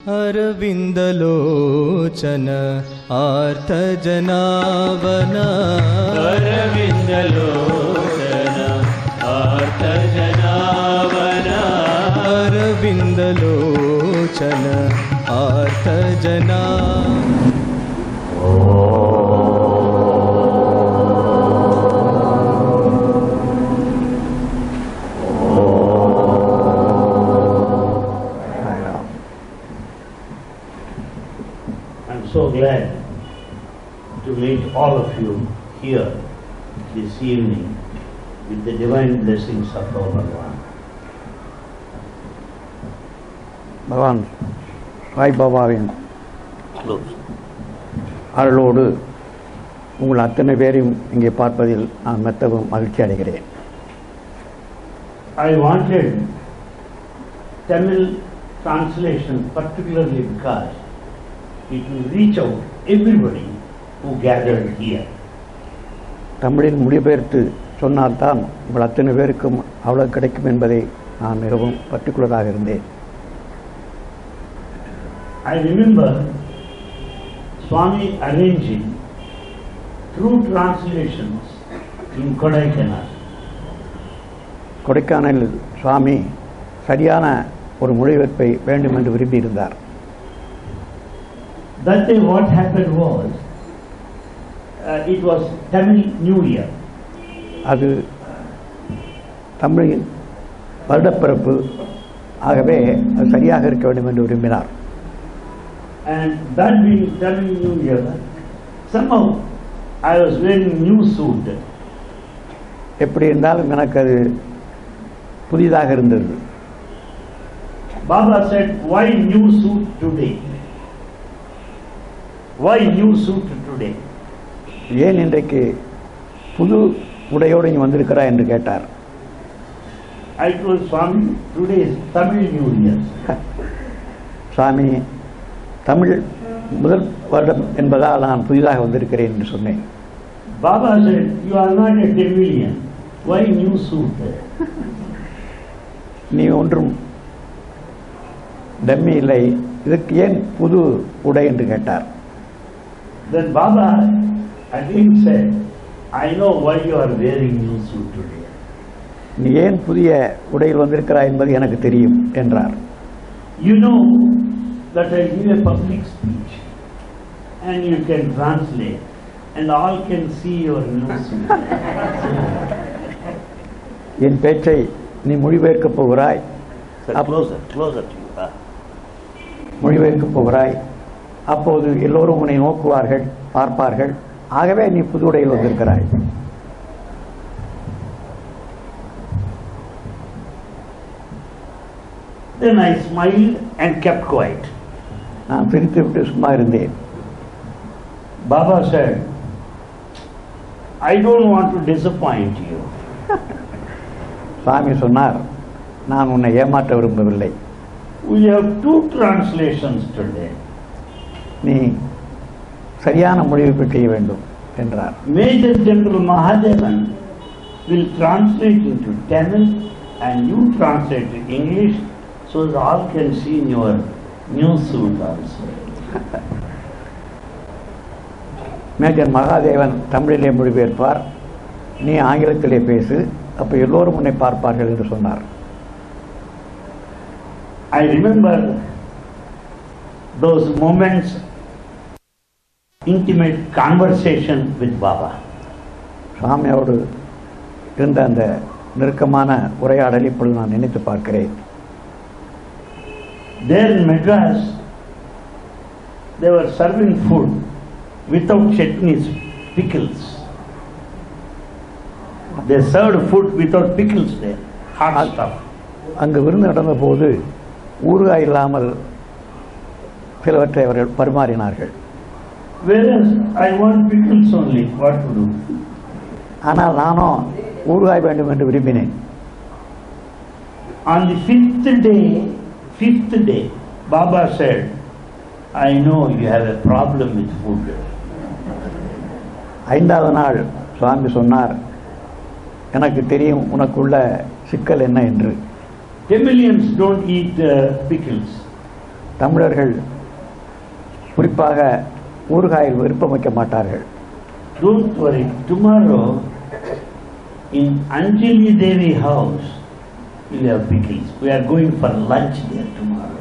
अरविन्दलोचन आर्तजनावन अरविन्दलोचन आर्तजनावन अरविन्दलोचन आर्तजना I'm so glad to meet all of you here this evening with the divine blessings of our Bhagavan. பகவான் சாய் பாபாவின் Close. அருளோடு உங்கள் அத்தனை பேரையும் இங்கே பார்ப்பதில் நான் மெத்தவும் மகிழ்ச்சி அடைகிறேன் I wanted Tamil translation particularly because it will reach out everybody who gathered here. தமிழில் மொழிபெயர்த்து சொன்னால்தான் உங்கள் அத்தனை பேருக்கும் அவ்வளவு கிடைக்கும் என்பதை நான் மிகவும் பர்டிகுலராக இருந்தேன் I remember Swami arranging true translations in Kodaikanal. கொடைக்கானலில் சுவாமி சரியான ஒரு மொழிபெயர்ப்பை வேண்டும் என்று விரும்பியிருந்தார் That day what happened was, uh, it was Tamil New Year. அது தமிழின் வருடப்பிறப்பு ஆகவே அது சரியாக இருக்க வேண்டும் என்று விரும்பினார் And that being Tamil New Year, somehow I was wearing new suit. எப்படி இருந்தாலும் எனக்கு அது புதிதாக இருந்தது Baba said, why new suit today? Why new suit today? ஏன் இன்றைக்கு புது உடையோடு இங்கே வந்திருக்கிறாய் என்று கேட்டார் I told Swami, today is Tamil New Year. சுவாமி தமிழ் முதல் வருடம் என்பதால் நான் புதிதாக வந்திருக்கிறேன் என்று சொன்னேன் Baba said, you are not a Tamilian. Why new suit? நீ ஒன்றும் டம்மி இல்லை இதுக்கு ஏன் புது உடை என்று கேட்டார் Then Baba again said, I know why you are wearing new suit today. நீ ஏன் புதிய உடையில் வந்திருக்கிறாய் என்பது எனக்கு தெரியும் என்றார் You know that I give a public speech and you can translate and all can see your new suit. என் பேச்சை நீ மொழிபெயர்க்கப் போகிறாய் Sir, closer, closer to you. ah. மொழிபெயர்க்கப் போகிறாய் அப்போது எல்லோரும் உன்னை நோக்குவார்கள் பார்ப்பார்கள் ஆகவே நீ புது உடையில் வந்திருக்கிறாய் Then I smiled and kept quiet. நான் சிரித்து விட்டு சும்மா இருந்தேன் Baba said, I don't want to disappoint you. சுவாமி சொன்னார் நான் உன்னை ஏமாற்ற விரும்பவில்லை We have two translations today. நீ சரியான மொழிபெயர்ப்பு செய்ய வேண்டும் என்றார் Major General Mahadevan will translate into Tamil and you translate to English so that all can see in your new suit also. Major Mahadevan தமிழிலே மொழிபெயர்ப்பார் நீ ஆங்கிலத்திலே பேசு அப்போ எல்லோரும் உன்னை பார்ப்பார்கள் என்று சொன்னார் I remember those moments, intimate conversation with Baba. சுவாமியோடு இருந்த அந்த நெருக்கமான உரையாடல் இப்பொழுது நான் நினைத்து பார்க்கிறேன் There in Madras, they were serving food without chutneys, pickles. They served food without pickles there, hot stuff. அங்கு விருந்து நடந்தபோது ஊறுகாய் இல்லாமல் சிலவற்றை அவர்கள் பரிமாறினார்கள் Whereas I want pickles only, what to do? ஆனால் நானும் ஊறுகாய் வேண்டும் என்று விரும்பினேன் On the fifth day, fifth day, Baba said, I know you have a problem with food. ஐந்தாவது நாள் சுவாமி சொன்னார் எனக்கு தெரியும் உனக்குள்ள சிக்கல் என்ன என்று Tamilians don't eat uh, pickles. தமிழர்கள் குறிப்பாக ஊறுகாயில் விருப்பம் வைக்க மாட்டார்கள் Don't worry, tomorrow in Anjali Devi house, we'll have pickles. We are going for lunch there tomorrow.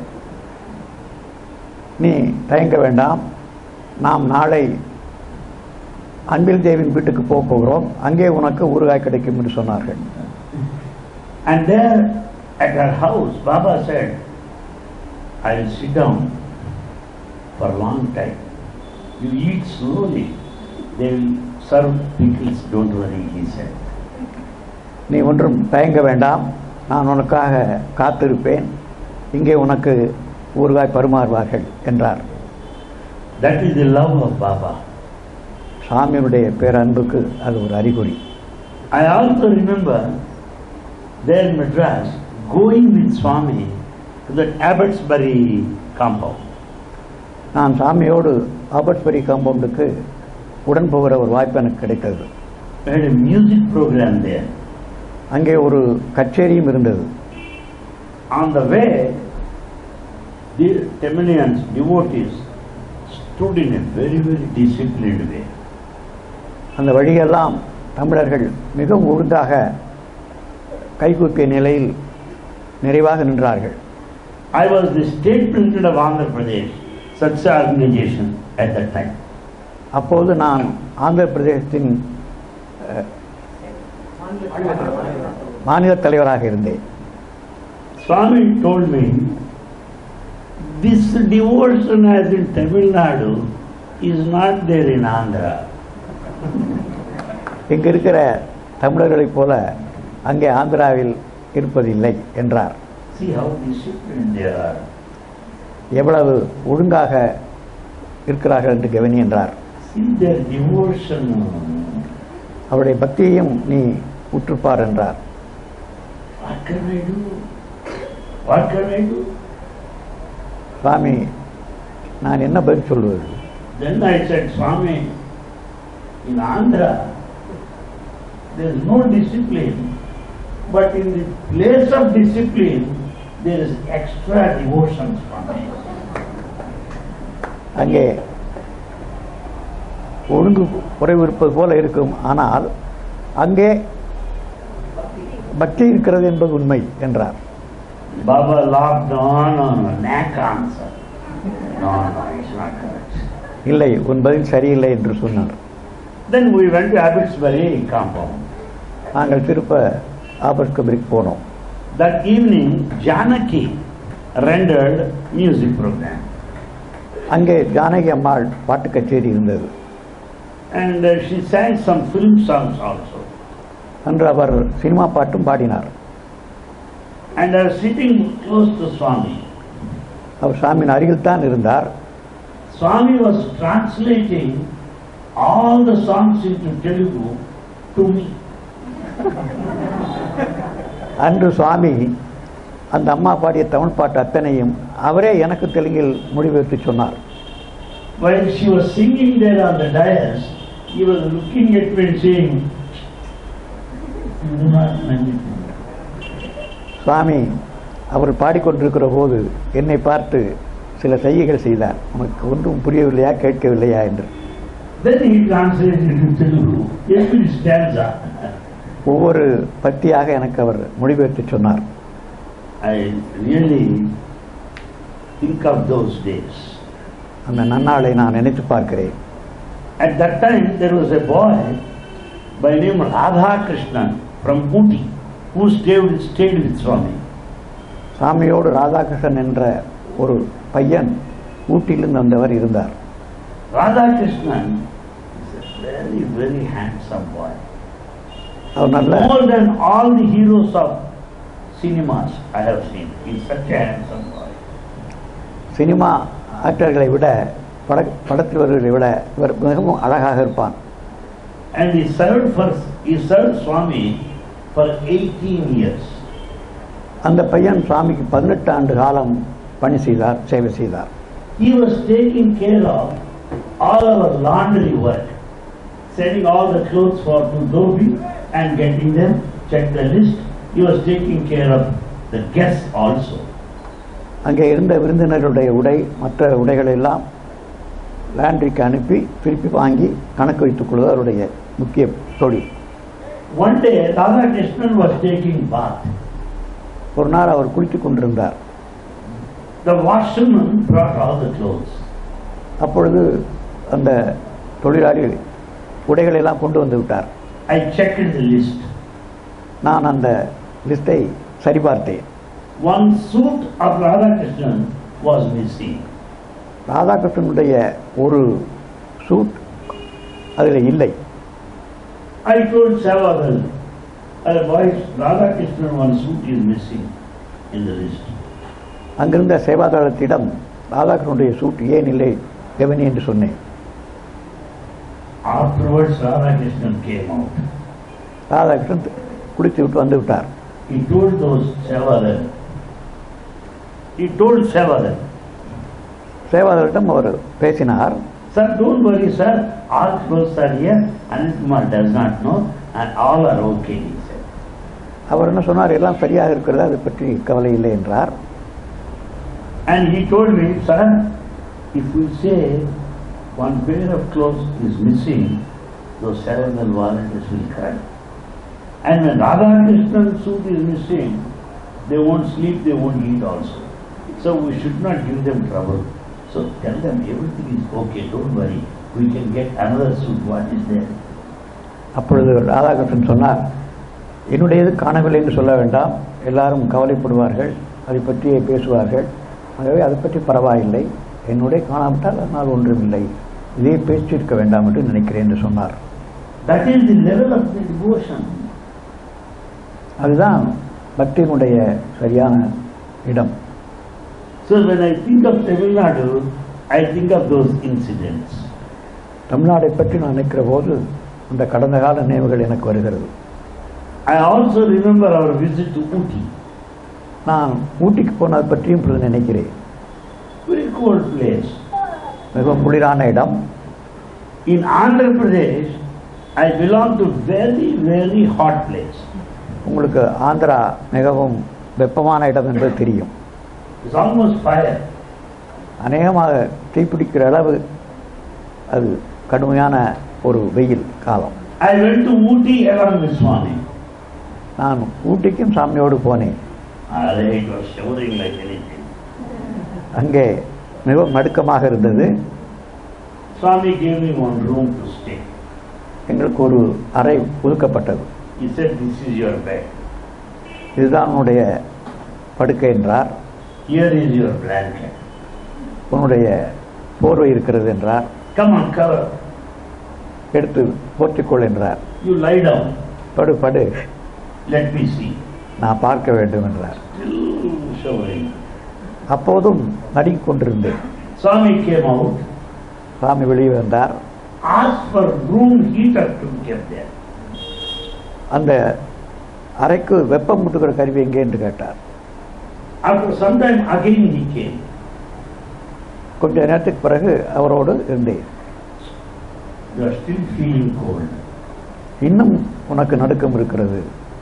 நீ தயங்க வேண்டாம் நாம் நாளை அன்பில் தேவின் வீட்டுக்கு போக போகிறோம் அங்கே உனக்கு ஊறுகாய் கிடைக்கும் என்று சொன்னார்கள் And there at her house, Baba said, I'll sit down for a long time. You eat slowly. They will serve pickles, don't worry, he said. நீ ஒன்றும் தயங்க வேண்டாம் நான் உனக்காக காத்திருப்பேன் இங்கே உனக்கு ஊறுகாய் பரிமாறுவார்கள் என்றார் That is the love of Baba. சாமியினுடைய பேரன்புக்கு அது ஒரு அறிகுறி I also remember there in Madras going with Swami to the Abbotsbury compound. நான் சாமியோடு ஆபட்ஸ்பரி காம்பவுண்டுக்கு உடன் போகிற ஒரு வாய்ப்பு எனக்கு கிடைத்தது We had a music program there. அங்கே ஒரு கச்சேரியும் இருந்தது On the way, the Tamilians, devotees, stood in a very, very disciplined way. அந்த வழியெல்லாம் தமிழர்கள் மிகவும் ஒழுங்காக கைகூப்பிய நிலையில் நிறைவாக நின்றார்கள் I was the state president of Andhra Pradesh, such organization at that time. அப்போது நான் ஆந்திர பிரதேசத்தின் அஹ், மாநில தலைவராக இருந்தேன் Swami told me, this devotion as in Tamil Nadu is not there in Andhra. இங்கு இருக்கிற தமிழர்களைப் போல அங்கே ஆந்திராவில் இருப்பதில்லை என்றார் See how disciplined they are. எவ்வளவு ஒழுங்காக இருக்கிறார்கள் என்று கவனி என்றார் See their devotion. அவருடைய பக்தியையும் நீ உற்றுப்பார் என்றார் What can I do? What can I do? சுவாமி நான் என்ன பதில் சொல்வது Then I said, Swami, in Andhra, there is no discipline, but in the place of discipline, there is extra devotion, Swami. அங்கே ஒழுங்கு குறைவு இருப்பது போல இருக்கும் ஆனால் அங்கே பக்தி இருக்கிறது என்பது உண்மை என்றார் Baba laughed, no, no, no, knack answer. No, no, it's not correct. இல்லை உன் பதில் சரியில்லை என்று சொன்னார் Then we went to Abbotsbury compound. நாங்கள் திருப்ப ஆபர்கபரிக்கு போனோம் That evening, Janaki rendered music program. அங்கே ஜானகி அம்மாள் பாட்டு கச்சேரி இருந்தது And uh, she sang some film songs also. அன்று அவர் சினிமா பாட்டும் பாடினார் And I was sitting close to Swami. அவர் சாமியின் அருகில் தான் இருந்தார் Swami was translating all the songs into Telugu to me. அன்று சுவாமி அந்த அம்மா பாடிய தமிழ் பாட்டு அத்தனையும் அவரே எனக்கு தெலுங்கில் மொழிபெயர்த்து சொன்னார் While she was singing there on the dais, he was looking at me and saying, "You do not know anything." சுவாமி அவர் பாடிக்கொண்டிருக்கிற போது என்னை பார்த்து சில செய்கைகள் செய்தார் உனக்கு ஒன்றும் புரியவில்லையா கேட்கவில்லையா என்று Then he translated into Telugu every stanza. ஒவ்வொரு பத்தியாக எனக்கு அவர் மொழிபெயர்த்து சொன்னார் I really think of those days. அந்த நன்னாளை நான் நினைத்து பார்க்கிறேன் At that time, there was a boy by name Radha Krishnan from Ooty who stayed, stayed with Swami. சாமியோடு Radhakrishnan என்ற ஒரு பையன் ஊட்டியிலிருந்து வந்தவர் இருந்தார் Radha Krishnan is a very, very handsome boy. அவர் நல்ல More than all the heroes of cinemas I have seen. He is such a handsome boy. Cinema ஆக்டர்களை விட பட படத்தில் வருவதை விட இவர் மிகவும் அழகாக இருப்பான் And he served for he served Swami for 18 years. அந்த பையன் சுவாமிக்கு பதினெட்டு ஆண்டு காலம் பணி செய்தார் சேவை செய்தார் He was taking care of all our laundry work, sending all the clothes for to Dhobi and getting them, check the list. He was taking care of the guests also. அங்கே இருந்த விருந்தினருடைய உடை மற்ற உடைகளை எல்லாம் லாண்ட்ரிக்கு அனுப்பி திருப்பி வாங்கி கணக்கு வைத்துக் கொள்வது அவருடைய முக்கிய தொழில் One day, Radha Krishnan was taking bath. ஒரு நாள் அவர் குளித்துக் கொண்டிருந்தார் The washerman brought all the clothes. அப்பொழுது அந்த தொழிலாளி உடைகளை எல்லாம் கொண்டு வந்து விட்டார் I checked the list. நான் அந்த லிஸ்டை சரிபார்த்தேன் One suit of Radha Krishnan was missing. ராதாகிருஷ்ணனுடைய ஒரு சூட் அதில் இல்லை I told Savadal, uh, boys, Radha Krishnan one suit is missing in the list. அங்கிருந்த சேவாதாரத்திடம் ராதாகிருஷ்ணனுடைய சூட் ஏன் இல்லை கவனி என்று சொன்னேன் Afterwards, Radha Krishnan came out. Radhakrishnan குளித்து விட்டு வந்து விட்டார் He told those Savadal, he told Savadal, சேவாதாரிடம் அவர் பேசினார் Sir, don't worry, sir. All clothes are here. Anantkumar does not know, and all are okay, he said. அவர் என்ன சொன்னார் எல்லாம் சரியாக இருக்கிறது அதை பற்றி கவலை இல்லை என்றார் And he told me, sir, if we say one pair of clothes is missing, those cerebral volunteers will cry. And when Radha Krishnan suit is missing, they won't sleep, they won't eat also. So we should not give them trouble. So tell them everything is okay, don't worry. We can get another suit, what is there? அப்பொழுது ராதாகிருஷ்ணன் சொன்னார் என்னுடையது காணவில்லை என்று சொல்ல வேண்டாம் எல்லாரும் கவலைப்படுவார்கள் அதை பற்றியே பேசுவார்கள் ஆகவே அதை பற்றி பரவாயில்லை என்னுடைய காணாவிட்டால் அதனால் ஒன்றுமில்லை இதே பேச்சிருக்க வேண்டாம் என்று நினைக்கிறேன் என்று சொன்னார் That is the level of the devotion. அதுதான் பக்தியினுடைய சரியான இடம் So when I think of Tamil Nadu, I think of those incidents. தமிழ்நாடை பற்றி நான் நினைக்கிற போது அந்த கடந்த கால நினைவுகள் எனக்கு வருகிறது I also remember our visit to Uti. நான் ஊட்டிக்கு போனதை பற்றியும் இப்பொழுது நினைக்கிறேன் Very cold place. மிகவும் குளிரான இடம் In Andhra Pradesh, I belong to very, very hot place. உங்களுக்கு ஆந்திரா மிகவும் வெப்பமான இடம் என்பது தெரியும் It's almost fire. அநேகமாக தீப்பிடிக்கிற அளவு அது கடுமையான ஒரு வெயில் காலம் I went to Uti along with Swami. நான் ஊட்டிக்கும் சாமியோடு போனேன் Ah, It was shivering like anything. அங்கே மிகவும் நடுக்கமாக இருந்தது Swami gave me one room to stay. எங்களுக்கு ஒரு அறை ஒதுக்கப்பட்டது He said, this is your bed. இதுதான் உன்னுடைய படுக்கை என்றார் Here is your blanket. உன்னுடைய போர்வை இருக்கிறது என்றார் Come on, cover. எடுத்து போர்த்திக்கொள் என்றார் You lie down. படு படு Let me see. நான் பார்க்க வேண்டும் என்றார் Still shivering. அப்போதும் நடுங்கிக் கொண்டிருந்தேன் Swami came out, சாமி வெளியே வந்தார் asked for room heater to get there. அந்த அறைக்கு வெப்பம் முட்டுகிற கருவி எங்கே என்று கேட்டார் After some time again he came. கொஞ்ச நேரத்துக்கு பிறகு அவரோடு இருந்தேன் You are still feeling cold. இன்னும் உனக்கு நடுக்கம் இருக்கிறது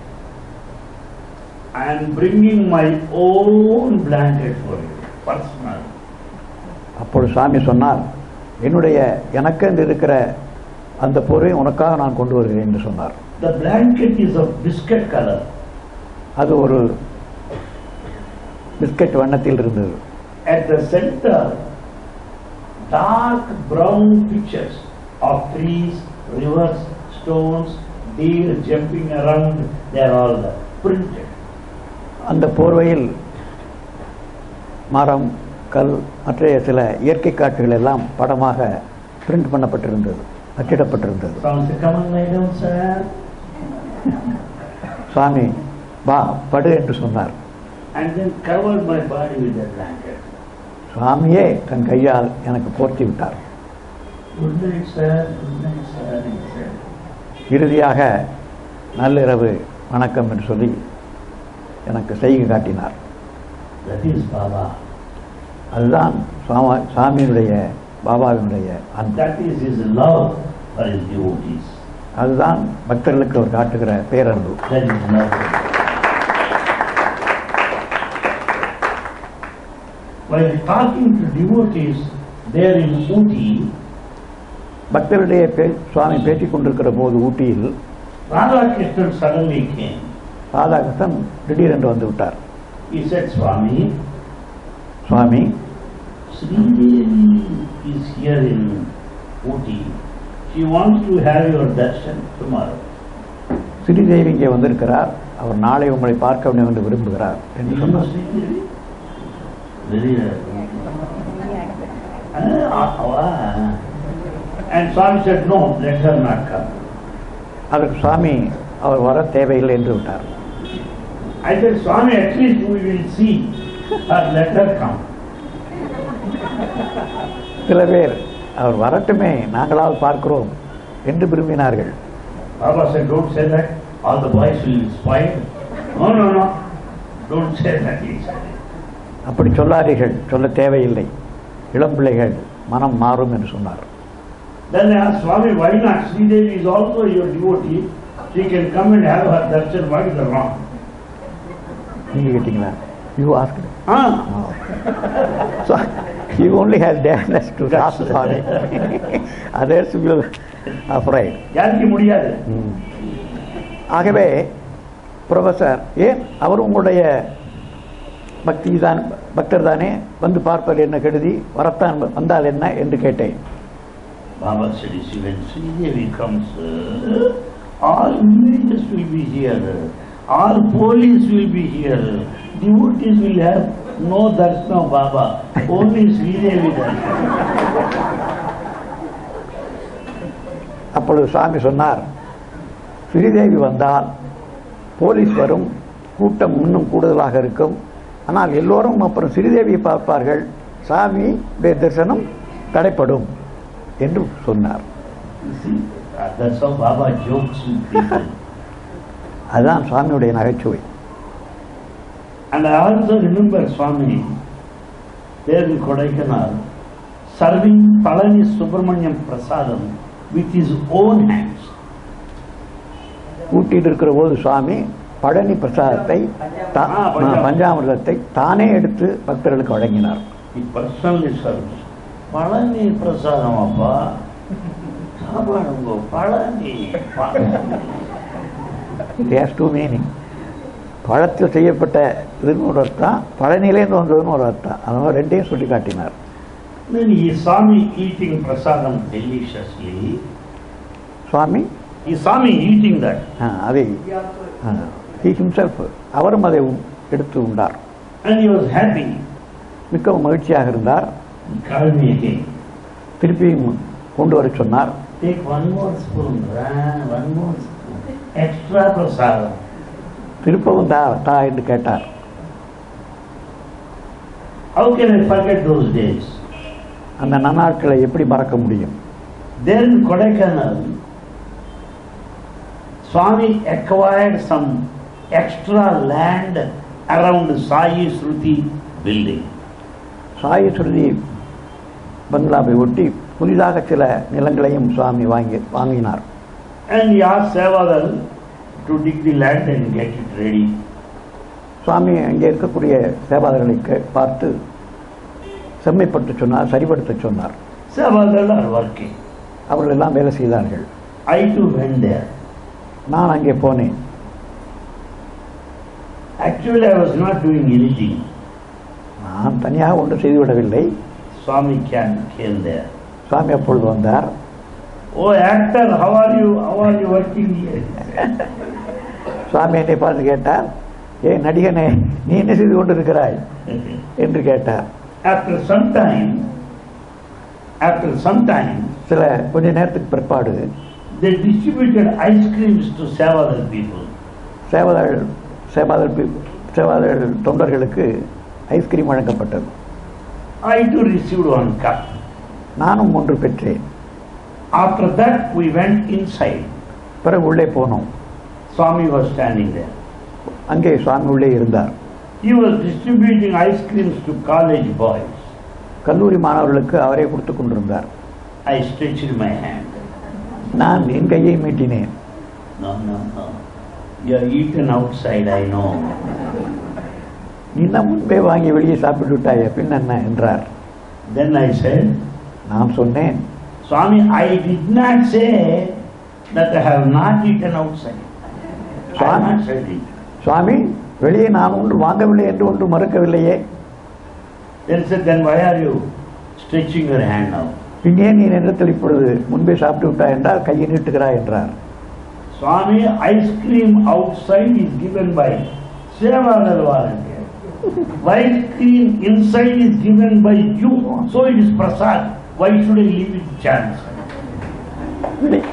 I am bringing my own blanket for you, personal. அப்பொழுது சாமி சொன்னார் என்னுடைய எனக்கென்று இருக்கிற அந்த பொருளை உனக்காக நான் கொண்டு வருகிறேன் என்று சொன்னார் The blanket is of biscuit color. அது ஒரு பிஸ்கட் வண்ணத்தில் இருந்தது At the center, dark brown pictures of trees, rivers, stones, deer jumping around. They are all printed. அந்த போர்வையில் மரம் கல் மற்ற சில இயற்கை காட்சிகள் எல்லாம் படமாக பிரிண்ட் பண்ணப்பட்டிருந்தது அச்சிடப்பட்டிருந்தது Swami said, come on, lie down, sir. சாமி வா படு என்று சொன்னார் And then covered my body with that blanket. சுவாமியே தன் கையால் எனக்கு போர்த்தி விட்டார் Good night, sir. Good night, sir. he said. இறுதியாக நள்ளிரவு வணக்கம் என்று சொல்லி எனக்கு செய்கை காட்டினார் That is Baba. அதுதான் சாமா சாமியினுடைய பாபாவினுடைய அன்பு That is his love for his devotees. அதுதான் பக்தர்களுக்கு அவர் காட்டுகிற பேரன்பு That is love. while talking to devotees there in Ooty, பக்தர்களிடையே பே சுவாமி பேசிக் கொண்டிருக்கிற போது ஊட்டியில் Radhakrishnan suddenly came. ராதாகிருஷ்ணன் திடீரென்று வந்து விட்டார் He said, Swami, Swami Sridevi is here in Ooty. She wants to have your darshan tomorrow. Sridevi இங்கே வந்திருக்கிறார் அவர் நாளை உங்களை பார்க்க வேண்டும் என்று விரும்புகிறார் என்று You know சொன்னார் Sridevi? Very rare. Ah, ah. And Swami said, no, let her not come. அதற்கு சுவாமி அவர் வர தேவையில்லை என்று விட்டார் I said, Swami, at least we will see her, let her come. சில பேர் அவர் வரட்டுமே நாங்களாவது பார்க்கிறோம் என்று விரும்பினார்கள் Baba said, don't say that, all the boys will be spoiled. No, no, no, don't say that, he said. அப்படி சொல்லாதீர்கள் சொல்ல தேவையில்லை இளம் பிள்ளைகள் மனம் மாறும் என்று சொன்னார் Then I asked Swami, why not? Sridevi is also your devotee. She can come and have her darshan. What is the wrong? நீங்க கேட்டீங்களா you ask Ah, So he only has dareness to ask Swami. Others will afraid. யாருக்கு முடியாது ம். ஆகவே professor ஏன் அவர் உங்களுடைய பக்தி தான் பக்தர் தானே வந்து பார்ப்பது என்ன கெடுதி வரத்தான் வந்தால் என்ன என்று கேட்டேன் Baba said, you see, when Sridevi comes, uh, all villages will be here, all police will be here, devotees will have no darshan of Baba, only Sridevi darshan. அப்பொழுது சுவாமி சொன்னார் ஸ்ரீதேவி வந்தால் போலீஸ் வரும் கூட்டம் இன்னும் கூடுதலாக இருக்கும் ஆனால் எல்லோரும் அப்புறம் ஸ்ரீதேவியை பார்ப்பார்கள் சாமி தரிசனம் தடைப்படும் என்று சொன்னார் You see, uh, that's how Baba jokes with people. அதுதான் சுவாமியுடைய நகைச்சுவை And I also remember Swami there in Kodaikanal serving Palani Subramanyam Prasadam with his own hands. ஊட்டியில் இருக்கிற போது சுவாமி பழனி பிரசாதத்தை தா- ஆ, பஞ்சாமிர்தம். பஞ்சாமிர்தத்தை தானே எடுத்து பக்தர்களுக்கு வழங்கினார் He personally serves. பழனி பிரசாதம் அப்பா சாப்பாடுங்கோ பழனி ஹேஸ் டூ மீனிங் பழத்தில் செய்யப்பட்ட இதுன்னு ஒரு அர்த்தம் பழனிலேருந்து வந்ததுன்னு ஒரு அர்த்தம் அந்த மாதிரி ரெண்டையும் சொல்லி காட்டினார் Then he saw me eating prasadam deliciously. Swami He saw me eating that. ஆ, அதை ஹி ஹிம்செல்ஃப் அவரும் அதை உ- எடுத்து உண்டார் And he was happy. மிகவும் மகிழ்ச்சியாக இருந்தார் He called me again. திருப்பியும் கொண்டு வர சொன்னார் Take one more spoon, ah, one more spoon. Extra prasadam. திருப்பவும் தா தா என்று கேட்டார் How can I forget those days? அந்த நன்னாட்களை எப்படி மறக்க முடியும் There in Kodaikanal, Swami acquired some extra land around Sai Sruti building. Sai சுருதி பங்களாவை ஒட்டி புதிதாக சில நிலங்களையும் சுவாமி வாங்கி வாங்கினார் And he asked Sevadal to dig the land and get it ready. சுவாமி அங்கே இருக்கக்கூடிய சேவாதர்களை கே- பார்த்து செம்மைப்படுத்த சொன்னார் சரிப்படுத்த சொன்னார் Sevadal are working. அவர்கள் எல்லாம் வேலை செய்தார்கள் I too went there. நான் அங்கே போனேன் Actually, I was not doing anything. நான் தனியாக ஒன்றும் செய்துவிடவில்லை Swami came, came there. சுவாமி அப்பொழுது வந்தார் Oh, actor, how are you? How are you working here? சுவாமி என்னை பார்த்து கேட்டார் ஏ நடிகனே நீ என்ன செய்து கொண்டிருக்கிறாய் என்று கேட்டார் after some time, after some time, சில கொஞ்ச நேரத்துக்கு பிற்பாடு they distributed ice creams to Sevadal people. சேவாதர் சேவாதர் பி- சேவாதர் தொண்டர்களுக்கு ஐஸ்கிரீம் வழங்கப்பட்டது I too received one cup. நானும் ஒன்று பெற்றேன் After that, we went inside. பிறகு உள்ளே போனோம் Swami was standing there. அங்கே சுவாமி உள்ளே இருந்தார் He was distributing ice creams to college boys. கல்லூரி மாணவர்களுக்கு அவரே கொடுத்து கொண்டிருந்தார் I stretched my hand. நான் என் கையை மீட்டினேன் No, no, no. You are eaten outside, I know. நீ தான் முன்பே வாங்கி வெளியே சாப்பிட்டு விட்டாயே பின் என்ன என்றார் Then I said, நான் சொன்னேன் Swami, I did not say that I have not eaten outside. I have Swami? not said it. சுவாமி வெளியே நான் ஒன்று வாங்கவில்லை என்று ஒன்று மறுக்கவில்லையே Then said, then why are you stretching your hand now? பின்னே நீ நேரத்தில் இப்பொழுது முன்பே சாப்பிட்டு விட்டாய் என்றால் கையை நீட்டுகிறாய் என்றார் Swami, ice cream outside is given by Sevadar volunteer. Ice cream inside is given by you, so it is prasad. Why should I leave it chance? வெளி-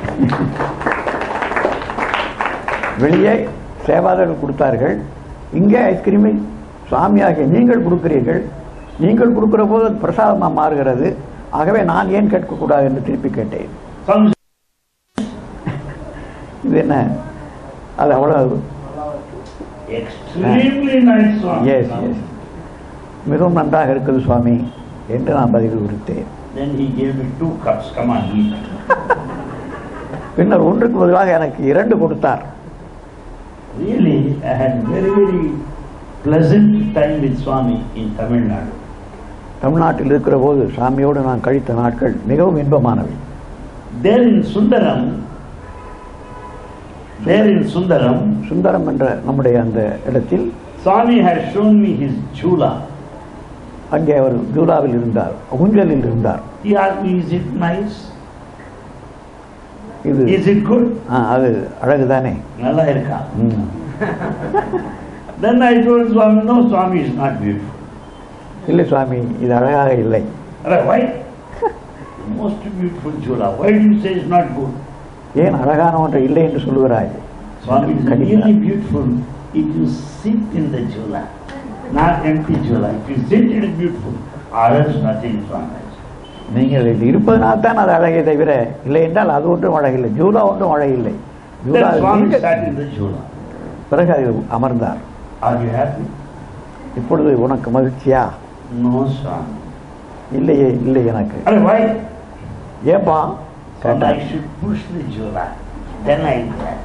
வெளியே சேவாதர்கள் கொடுத்தார்கள் இங்கே ஐஸ்கிரீமை சுவாமியாகிய நீங்கள் கொடுக்கிறீர்கள் நீங்கள் கொடுக்கிற போது அது பிரசாதமாக மாறுகிறது ஆகவே நான் ஏன் கேட்கக்கூடாது என்று திருப்பி கேட்டேன் Swami இது என்ன அது அவ்வளவு extremely nice Swami. Yes yes மிகவும் நன்றாக இருக்குது சுவாமி என்று நான் பதில் கொடுத்தேன் Then he gave me two cups. Come on, eat. பின்னர் ஒன்றுக்கு பதிலாக எனக்கு இரண்டு கொடுத்தார் Really, I had very, very pleasant time with Swami in Tamil Nadu. தமிழ்நாட்டில் இருக்கிற போது சாமியோடு நான் கழித்த நாட்கள் மிகவும் இன்பமானவை There in Sundaram, there in Sundaram, Sundaram என்ற நம்முடைய அந்த இடத்தில் Swami has shown me his chula. அங்கே அவர் ஜூலாவில் இருந்தார் ஊஞ்சலில் இருந்தார் He asked me, is it nice? இது Is it good? ஆ, அது அழகுதானே Nalla irka. ம். Then I told Swami, no, Swami is not beautiful. இல்லை சுவாமி இது அழகாக இல்லை Alright, why? Most beautiful chula. Why do you say it's not good? ஏன் அழகான ஒன்றை இல்லை என்று சொல்லுகிறாய் Swami is கண்டிப்பா. really beautiful if you sit in the chula, not empty chula. If you sit, it is beautiful. Others, nothing, Swami. நீங்கள் இதில் இருப்பதனால் தான் அது அழகே தவிர இல்லை என்றால் அது ஒன்றும் அழகில்லை ஜூலா ஒன்றும் அழகில்லை ஜூலா Then Swami நீங்கள் sat in the chula. பிறகு அது அமர்ந்தார் Are you happy? இப்பொழுது உனக்கு மகிழ்ச்சியா No, Swami. இல்லையே இல்லை எனக்கு Alright, why? ஏப்பா Swami, கேட்டார் I should push the chula. Then I glad.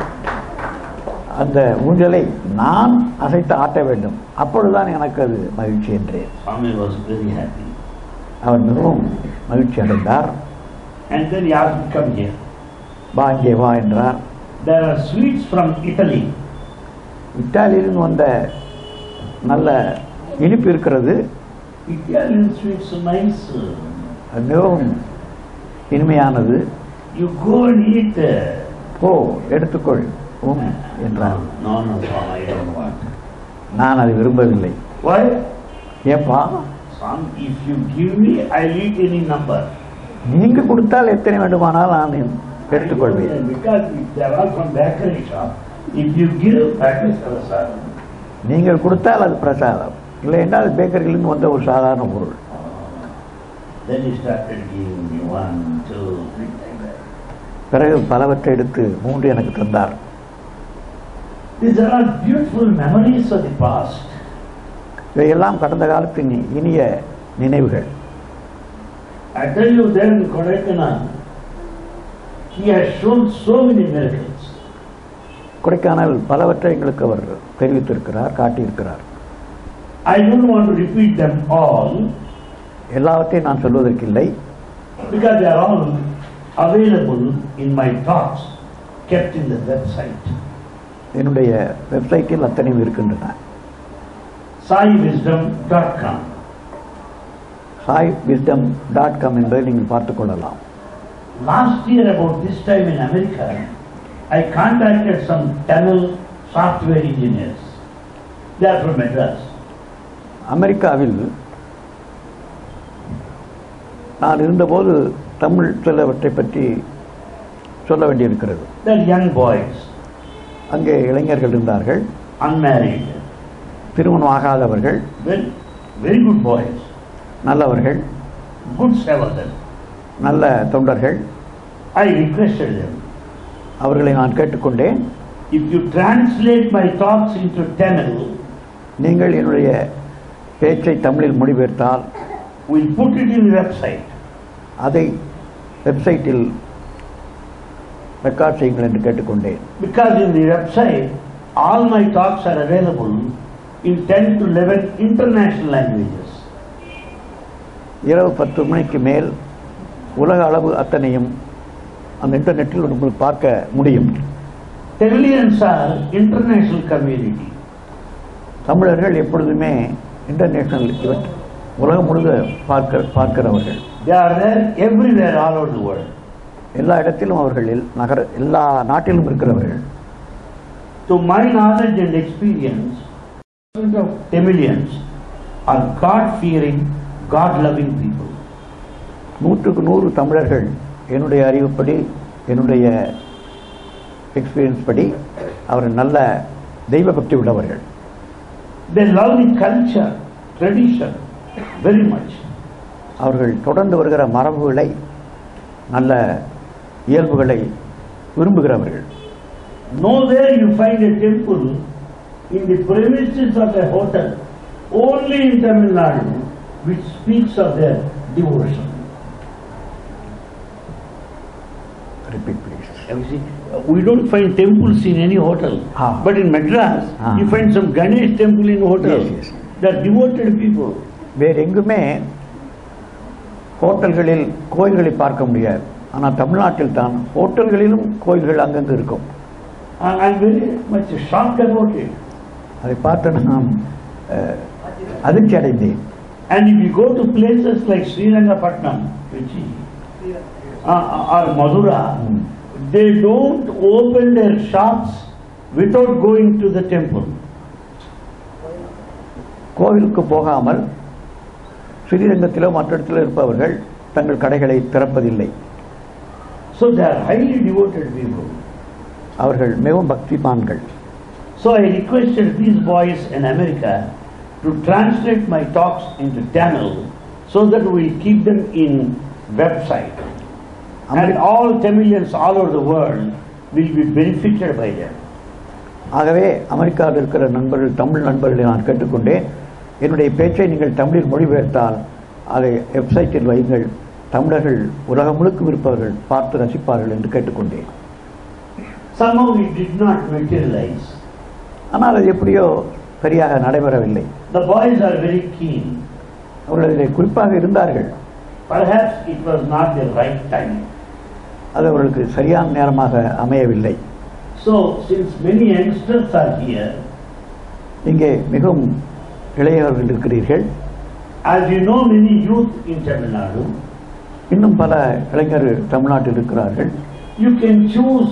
அந்த ஊஞ்சலை நான் அசைத்து ஆட்ட வேண்டும் அப்பொழுதுதான் எனக்கு அது மகிழ்ச்சி என்றேன் Swami was very happy. அவர் மிகவும் மகிழ்ச்சி அடைந்தார் And then he asked me, come here. வா இங்கே வா என்றார் There are sweets from Italy. இத்தாலியிலிருந்து வந்த நல்ல இனிப்பு இருக்கிறது Italian sweets are nice. அது மிகவும் இனிமையானது You go and eat. uh, போ எடுத்துக்கொள் உம் என்றார் No, no, Swami, I don't want. நான் அதை விரும்பவில்லை Why? ஏப்பா Swami, if you give me, I'll eat any number. நீங்க கொடுத்தால் எத்தனை வேண்டுமானால் நான் எடுத்துக்கொள்வேன் Because if they are all from bakery shop, if you give, that is prasad. நீங்கள் கொடுத்தால் அது பிரசாதம் இல்லை என்றால் அது பேக்கரியிலிருந்து வந்த ஒரு சாதாரண பொருள் Then he started giving me one, two, three, like that. பிறகு பலவற்றை எடுத்து மூன்று எனக்கு தந்தார் These are all beautiful memories of the past. இவையெல்லாம் கடந்த காலத்தின் இனிய நினைவுகள் I tell you, there in Kodaikanal, he has shown so many miracles. Kodaikanal பலவற்றை எங்களுக்கு அவர் தெரிவித்திருக்கிறார் காட்டியிருக்கிறார் I don't want to repeat them all எல்லாவற்றையும் நான் சொல்வதற்கில்லை because they are all available in my talks kept in the website. என்னுடைய வெப்சைட்டில் அத்தனையும் இருக்கின்றன saiwisdom.com. Sai wisdom dot com என்பதை நீங்கள் பார்த்துக் கொள்ளலாம் Last year about this time in America, I contacted some Tamil software engineers. They are from Madras. அமெரிக்காவில் நான் இருந்தபோது தமிழ் சிலவற்றை பற்றி சொல்ல வேண்டியிருக்கிறது They are young boys, அங்கே இளைஞர்கள் இருந்தார்கள் unmarried, திருமணம் ஆகாதவர்கள் very, very good boys, நல்லவர்கள் good sevadar. நல்ல தொண்டர்கள் I requested them, அவர்களை நான் கேட்டுக்கொண்டேன் if you translate my talks into Tamil, நீங்கள் என்னுடைய பேச்சை தமிழில் மொழிபெயர்த்தால் we'll put it in the website. அதை வெப்சைட்டில் ரெக்கார்ட் செய்யுங்கள் என்று கேட்டுக்கொண்டேன் Because in the website, all my talks are available in 10 to 11 international languages. இரவு பத்து மணிக்கு மேல் உலக அளவு அத்தனையும் அந்த இன்டர்நெட்டில் உங்களுக்கு பார்க்க முடியும் Tamilians are international community. தமிழர்கள் எப்பொழுதுமே இன்டர்நேஷனல் இவெண்ட் உலகம் முழுக்க பார்க்க பார்க்கிறவர்கள் They are there everywhere all over the world. எல்லா இடத்திலும் அவர்கள் எல்- நகர எல்லா நாட்டிலும் இருக்கிறவர்கள் To my knowledge and experience, of Tamilians are God-fearing, God-loving people. நூற்றுக்கு நூறு தமிழர்கள் என்னுடைய அறிவுப்படி என்னுடைய எக்ஸ்பீரியன்ஸ் படி அவர்கள் நல்ல தெய்வ பக்தி உள்ளவர்கள் They love the culture, tradition very much. அவர்கள் தொடர்ந்து வருகிற மரபுகளை நல்ல இயல்புகளை விரும்புகிறவர்கள் Nowhere you find a temple in the premises of a hotel, only in Tamil Nadu, which speaks of their devotion. Repeat please You see, we don't find temples in any hotel. Ah. But in Madras, Ah. you find some Ganesh temple in hotel. Yes, yes. They are devoted people. வேறு எங்குமே ஹோட்டல்களில் கோயில்களை பார்க்க முடியாது ஆனால் தமிழ்நாட்டில் தான் ஹோட்டல்களிலும் கோயில்கள் அங்கங்கு இருக்கும் I am very much shocked about it. அதை பார்த்து நான் அஹ், அதிர்ச்சி அடைந்தேன் And if you go to places like Srirangapatnam, which is, uh, or Madura, Mm. they don't open their shops without going to the temple. கோவிலுக்கு போகாமல் ஸ்ரீரங்கத்திலோ மற்ற இடத்திலோ இருப்பவர்கள் தங்கள் கடைகளை திறப்பதில்லை So they are highly devoted people. அவர்கள் மிகவும் பக்திமான்கள் So I requested these boys in America to translate my talks into Tamil so that we keep them in website. And அமெரி- all Tamilians all over the world will be benefited by them. ஆகவே அமெரிக்காவில் இருக்கிற நண்பர்கள் தமிழ் நண்பர்களை நான் கேட்டுக்கொண்டேன் என்னுடைய பேச்சை நீங்கள் தமிழில் மொழிபெயர்த்தால் அதை வெப்சைட்டில் வையுங்கள் தமிழர்கள் உலகம் முழுக்க இருப்பவர்கள் பார்த்து ரசிப்பார்கள் என்று கேட்டுக்கொண்டேன் Somehow it did not materialize. ஆனால் அது எப்படியோ சரியாக நடைபெறவில்லை The boys are very keen. அவர்கள் இதில் குறிப்பாக இருந்தார்கள் Perhaps it was not the right time. அது அவர்களுக்கு சரியான நேரமாக அமையவில்லை So, since many youngsters are here, இங்கே மிகவும் இளையவர்கள் இருக்கிறீர்கள் as you know, many youth in Tamil Nadu, இன்னும் பல இளைஞர்கள் தமிழ்நாட்டில் இருக்கிறார்கள் you can choose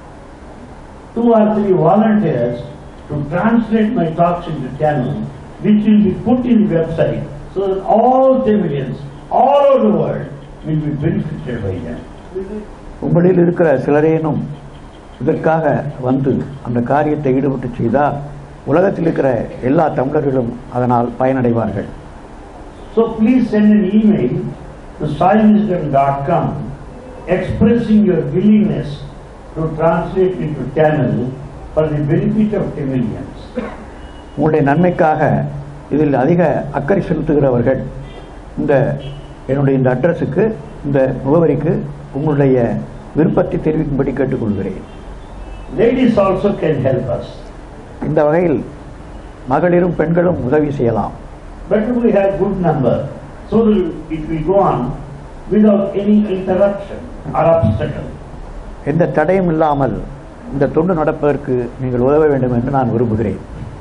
two or three volunteers to translate my talks into Tamil, which will be put in the website, so that all Tamilians, all over the world, will be benefited by them. உங்களில் இருக்கிற சிலரேனும் இதற்காக வந்து அந்த காரியத்தை ஈடுபட்டு செய்தால் உலகத்தில் இருக்கிற எல்லா தமிழர்களும் அதனால் பயனடைவார்கள் So please send an email to soilwisdom.com expressing your willingness to translate into Tamil for the benefit of Tamilians. உங்களுடைய நன்மைக்காக இதில் அதிக அக்கறை செலுத்துகிறவர்கள் இந்த என்னுடைய இந்த அட்ரஸுக்கு இந்த முகவரிக்கு உங்களுடைய விருப்பத்தை தெரிவிக்கும்படி கேட்டுக்கொள்கிறேன் Ladies also can help us. இந்த வகையில் மகளிரும் பெண்களும் உதவி செய்யலாம் Better we have good number so that it will go on without any interruption or obstacle. எந்த தடையும் இல்லாமல் இந்த தொண்டு நடப்பதற்கு நீங்கள் உதவ வேண்டும் என்று நான் விரும்புகிறேன்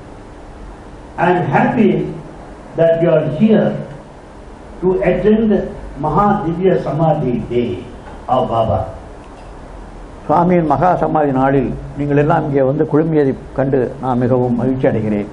I am happy that you are here to attend Mahadivya Samadhi Day of Baba. சுவாமியின் மகா சமாதி நாளில் நீங்கள் எல்லாம் இங்கே வந்து குழுமியதை கண்டு நான் மிகவும் மகிழ்ச்சி அடைகிறேன்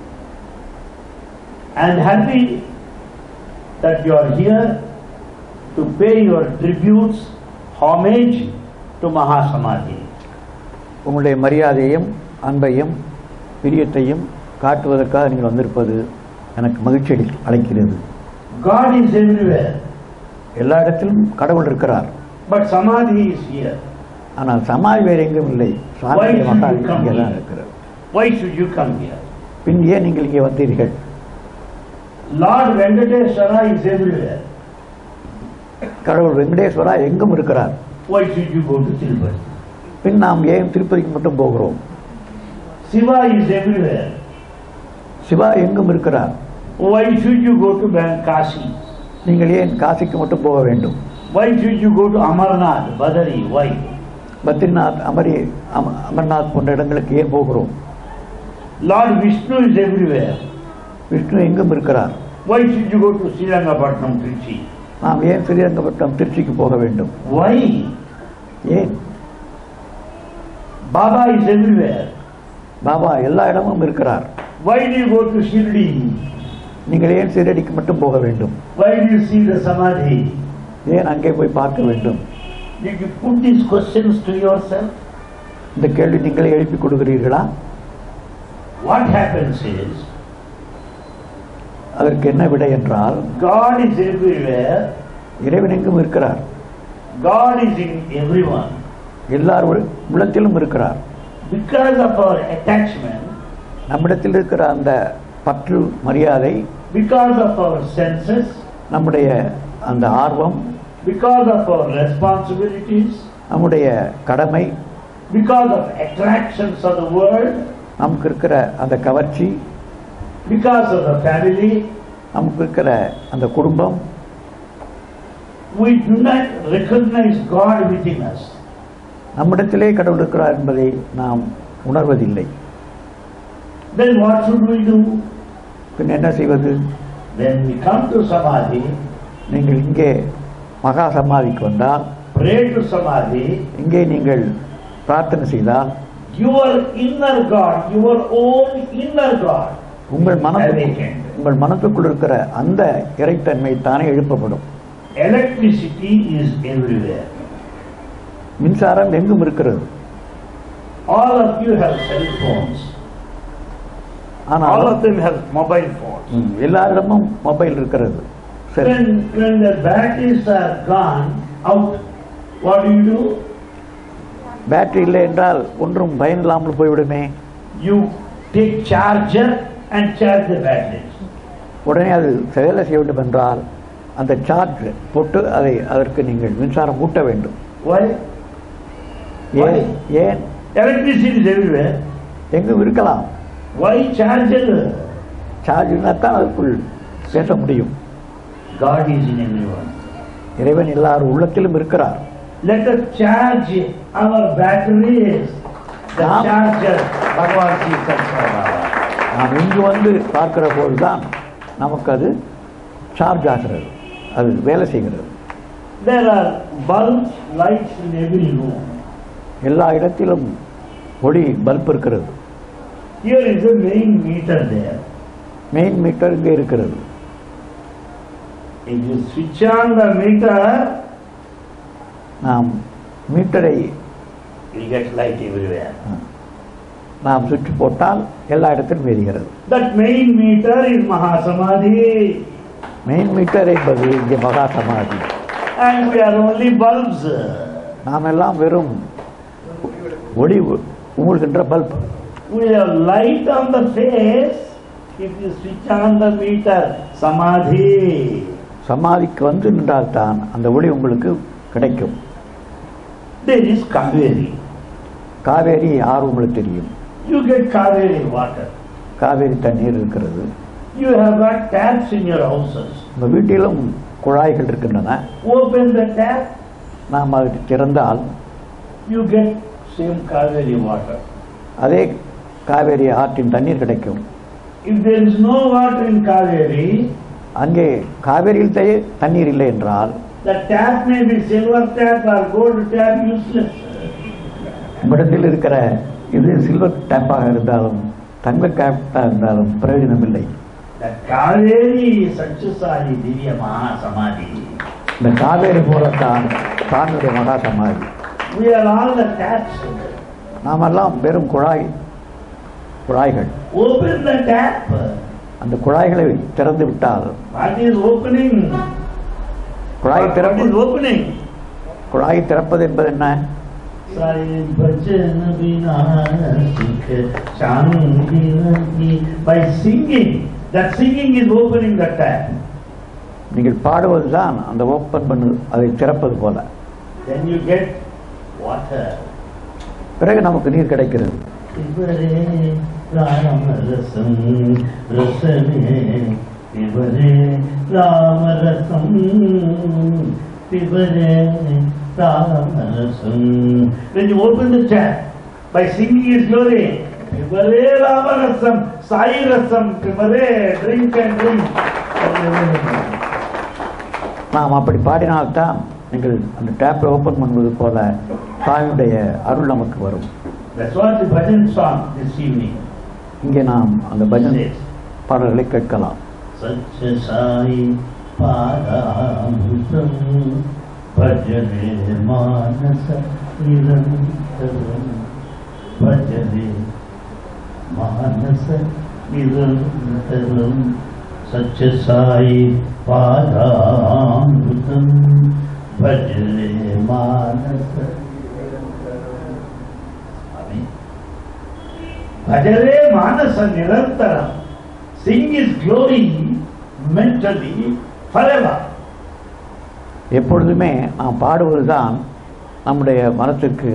I am happy that you are here to pay your tributes, homage to Mahasamadhi. உங்களுடைய மரியாதையும் அன்பையும் பிரியத்தையும் காட்டுவதற்காக நீங்கள் வந்திருப்பது எனக்கு மகிழ்ச்சி அளி- அளிக்கிறது God is everywhere, எல்லா இடத்திலும் கடவுள் இருக்கிறார் but Samadhi is here. ஆனால் சமாதி வேறு எங்கும் இல்லை சுவாமி Why should மகா you come இங்கே தான் here? இருக்கிறார் Why should you come here? பின் ஏன் நீங்கள் இங்கே வந்தீர்கள் Lord Venkateswara is everywhere. கடவுள் வெங்கடேஸ்வரா எங்கும் இருக்கிறார் Why should you go to Tirupati? பின் நாம் ஏன் திருப்பதிக்கு மட்டும் போகிறோம் Shiva is everywhere. சிவா எங்கும் இருக்கிறார் Why should you go to Ban- Kashi? நீங்கள் ஏன் காசிக்கு மட்டும் போக வேண்டும் Why should you go to Amarnath, Badari? Why? Badrinath அமரி அம- அமர்நாத் போன்ற இடங்களுக்கு ஏன் போகிறோம் Lord Vishnu is everywhere. Vishnu எங்கும் இருக்கிறார் Why should you go to Srirangapatnam, Trichy? நாம் ஏன் ஸ்ரீரங்கப்பட்டம் திருச்சிக்கு போக வேண்டும் Why? ஏன் Baba is everywhere. பாபா எல்லா இடமும் இருக்கிறார் Why do you go to Shirdi? நீங்கள் ஏன் சீரடிக்கு மட்டும் போக வேண்டும் Why do you see the Samadhi? ஏன் அங்கே போய் பார்க்க வேண்டும் Did you put these questions to yourself? இந்த கேள்வி நீங்களே எழுப்பி கொடுக்கிறீர்களா What happens is, அதற்கு என்ன விடை என்றால் God is everywhere, இறைவன் எங்கும் இருக்கிறார் God is in everyone. எல்லார் உள்- உள்ளத்திலும் இருக்கிறார் Because of our attachment, நம்மிடத்தில் இருக்கிற அந்த பற்று மரியாதை because of our senses, நம்முடைய அந்த ஆர்வம் because of our responsibilities, நம்முடைய கடமை because of attractions of the world, நமக்கு இருக்கிற அந்த கவர்ச்சி because of the family, நமக்கு இருக்கிற அந்த குடும்பம் we do not recognize God within us. நம்மிடத்திலே கடவுள் இருக்கிறார் என்பதை நாம் உணர்வதில்லை Then what should we do? பின் என்ன செய்வது When we come to Samadhi, நீங்கள் இங்கே மகா சமாதிக்கு வந்தால் pray to Samadhi, இங்கே நீங்கள் பிரார்த்தனை செய்தால் your inner God, your own inner God, உங்கள் மனது awakened. உங்கள் மனத்துக்குள் இருக்கிற அந்த இறைத்தன்மை தானே எழுப்பப்படும் Electricity is everywhere. மின்சாரம் எங்கும் இருக்கிறது All of you have cell phones. All ஆனால் of them have mobile phones. ம், எல்லாரிடமும் மொபைல் இருக்கிறது சரி When, when the batteries are gone out, what do you do? Battery இல்லை என்றால் ஒன்றும் பயன் இல்லாமல் போய்விடுமே You take charger and charge the batteries. உடனே அது செயலை செய்ய வேண்டும் என்றால் அந்த சார்ஜ் போட்டு அதை அதற்கு நீங்கள் மின்சாரம் ஊட்ட வேண்டும் Why? ஏன் ஏன் Electricity is everywhere. எங்கும் இருக்கலாம் Why charger? சார்ஜ் இருந்தால் தான் அதுக்குள் பேச முடியும் God is in everyone. இறைவன் எல்லார் உள்ளத்திலும் இருக்கிறார் Let us charge our batteries. The Now- charger, Bhagavan Sri Krishna Baba. நாம் இங்கு வந்து பார்க்கிற போதுதான் நமக்கு அது சார்ஜ் ஆகிறது அது வேலை செய்கிறது There are bulbs, lights in every room. எல்லா இடத்திலும் ஒளி பல்ப் இருக்கிறது Here is a main meter there. Main meter இங்கே இருக்கிறது If you switch on the meter, நாம் மீட்டரை you get light everywhere. நாம் சுற்றி போட்டால் எல்லா இடத்திலும் எரிகிறது That main meter is Mahasamadhi. Main meter என்பது இங்கே மகா சமாதி And we are only bulbs. நாம் எல்லாம் வெறும் ஒளி உ- உமிழ்கின்ற bulb We have light on the face if you switch on the meter. Samadhi. சமாதிக்கு வந்து நின்றால்தான் அந்த ஒளி உங்களுக்கு கிடைக்கும் There is Kaveri. காவேரி ஆறு உங்களுக்கு தெரியும் You get Kaveri water. Kaveri தண்ணீர் இருக்கிறது You have got taps in your houses. உங்கள் வீட்டிலும் குழாய்கள் இருக்கின்றன Open the tap, நாம் அதை திறந்தால் you get same Kaveri water. அதே காவேரி ஆற்றின் தண்ணீர் கிடைக்கும் If there is no water in Kaveri, அங்கே காவேரியில் தே- தண்ணீர் இல்லை என்றால் the tap may be silver tap or gold tap useless. உம்மிடத்தில் இருக்கிற இது சில்வர் டேப்பாக இருந்தாலும் தங்க டேப்பாக இருந்தாலும் பிரயோஜனம் இல்லை The Kaveri Satchasari Divya Mahasamadhi. இந்த காவேரி போலத்தான் தானுடைய மகா சமாதி We are all the taps. நாமெல்லாம் வெறும் குழாய் குழாய்கள் Open the tap. அந்த குழாய்களை திறந்து விட்டால் What is opening? குழாய் What திறப்பு is opening? குழாய் திறப்பது என்பது என்ன Sai bhajan bina sikh shanti nahi. By singing, that singing is opening the tap. நீங்கள் பாடுவதுதான் அந்த ஓப்பன் பண்ணு அதை திறப்பது போல Then you get water. பிறகு நமக்கு நீர் கிடைக்கிறது Ivare ராமரசம் ரசனே பிபரே ராமரசம் பிபரே ராமரசம் When you open the chat by singing his glory, பிபரே ராமரசம் Sai rasam பிபரே drink and drink. நாம் அப்படி பாடினால்தான் நீங்கள் அந்த டேப்பை ஓப்பன் பண்ணுவது போல சாமியுடைய அருள் நமக்கு வரும் That's what the bhajan song this evening இங்கே நாம் அந்த பஜன் says. பாடல்களை கேட்கலாம் सच्च साई पादामृतं भजने मानस निरन्तरं भजने मानस निरन्तरं सच्च साई पादामृतं भजने मानस आमीन। भजरे मानस निरन्तरं sing his glory mentally forever. எப்பொழுதுமே நாம் பாடுவதுதான் நம்முடைய மனத்திற்கு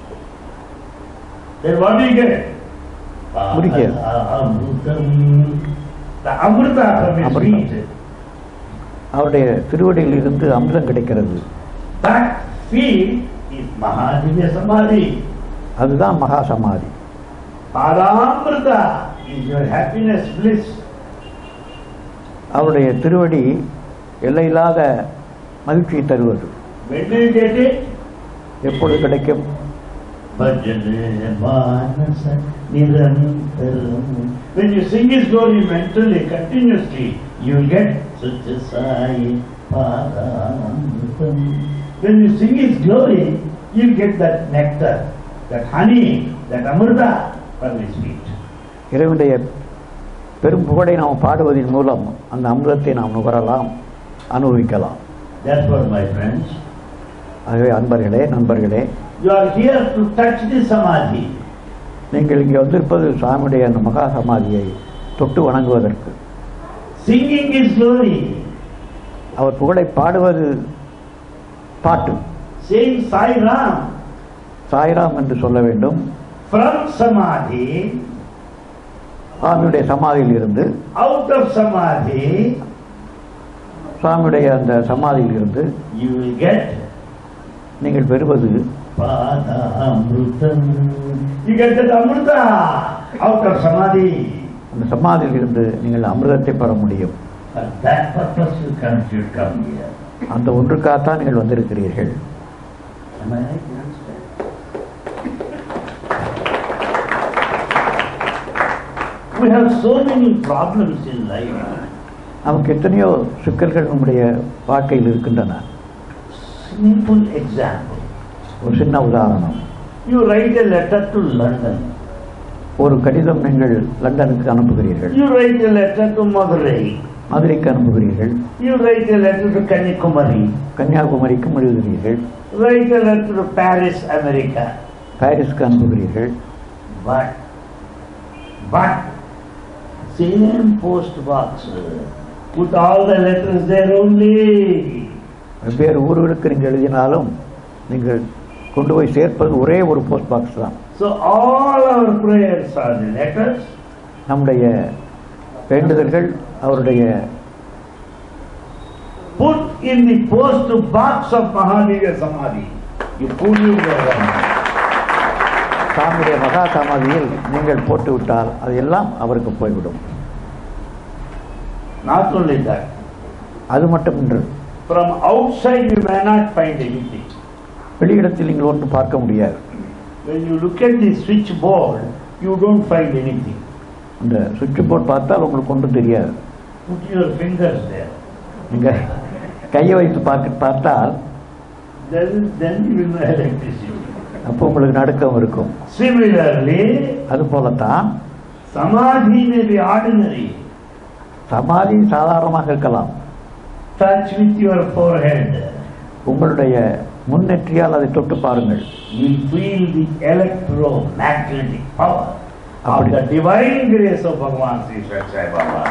Then what do you get? Mudikya. Amrutam. The Amrita from his Amritam. feet. அவருடைய திருவடியில் இருந்து அமிர்தம் கிடைக்கிறது That feet is Mahadivya Samadhi. அதுதான் மகா சமாதி Padamrita is your happiness, bliss. அவருடைய திருவடி எல்லையில்லாத மகிழ்ச்சியை தருவது When do you get it? எப்பொழுது கிடைக்கும் Bhajane Manasa Nirantaram. When you sing his glory mentally, continuously, you will get Satya Sai Padamritam. When you sing his glory, you will get that nectar, that honey, that amrita from his feet. இறைவனுடைய பெரும் புகழை நாம் பாடுவதன் மூலம் அந்த அமிர்தத்தை நாம் நுகரலாம் அனுபவிக்கலாம் That's what, my friends. ஆகவே அன்பர்களே நண்பர்களே You are here to touch the Samadhi. நீங்கள் இங்கே வந்திருப்பது சுவாமியுடைய அந்த மகா சமாதியை தொட்டு வணங்குவதற்கு Singing his glory, அவர் புகழை பாடுவது பாட்டு saying Sai Ram சாய்ராம் என்று சொல்ல வேண்டும் from Samadhi, சுவாமியுடைய சமாதியில் இருந்து out of Samadhi, சுவாமியுடைய அந்த சமாதியில் இருந்து you will get நீங்கள் பெறுவது Padamrutam. You get that Amrita out of Samadhi. அந்த சமாதியில் இருந்து நீங்கள் அமிர்தத்தை பெற முடியும் For that purpose you come, you come here. அந்த ஒன்றுக்காகத்தான் நீங்கள் வந்திருக்கிறீர்கள் Am I right? You understand? We have so many problems in life. நமக்கு எத்தனையோ சிக்கல்கள் நம்முடைய வாழ்க்கையில் இருக்கின்றன Simple example. ஒரு சின்ன உதாரணம் You write a letter to London. ஒரு கடிதம் நீங்கள் லண்டனுக்கு அனுப்புகிறீர்கள் You write a letter to Madurai. மதுரைக்கு அனுப்புகிறீர்கள் You write a letter to Kanyakumari. கன்னியாகுமரிக்கும் எழுதுகிறீர்கள் Write a letter to Paris, America. பாரிஸ்க்கு அனுப்புகிறீர்கள் But, but, same post box. Put all the letters there only. வெவ்வேறு ஊர்களுக்கு நீங்கள் எழுதினாலும் நீங்கள் கொண்டு போய் சேர்ப்பது ஒரே ஒரு போஸ்ட் பாக்ஸ் தான் So all our prayers are the letters. நம்முடைய வேண்டுதல்கள் அவருடைய Put in the post box of Mahadeva Samadhi. You put it there. சாமியுடைய மகா சமாதியில் நீங்கள் போட்டு விட்டால் அது எல்லாம் அவருக்கு போய்விடும் Not only that. அது மட்டுமின்று From outside you may not find anything. வெளியிடத்தில் நீங்கள் ஒன்றும் பார்க்க முடியாது When you look at the switchboard, you don't find anything. இந்த சுவிட்ச் போர்ட் பார்த்தால் உங்களுக்கு ஒன்றும் தெரியாது Put your fingers there. நீங்கள் கையை வைத்து பார்க்க பார்த்தால் Then, then you will know electricity. அப்போ உங்களுக்கு நடுக்கம் இருக்கும் Similarly, அதுபோலத்தான் Samadhi may be ordinary. சமாதி சாதாரணமாக இருக்கலாம் Touch with your forehead. உங்களுடைய முன்னெற்றியால் அதை தொட்டு பாருங்கள் You will feel the electromagnetic power of Appadi- the divine grace of Bhagavan Sri Sai Baba.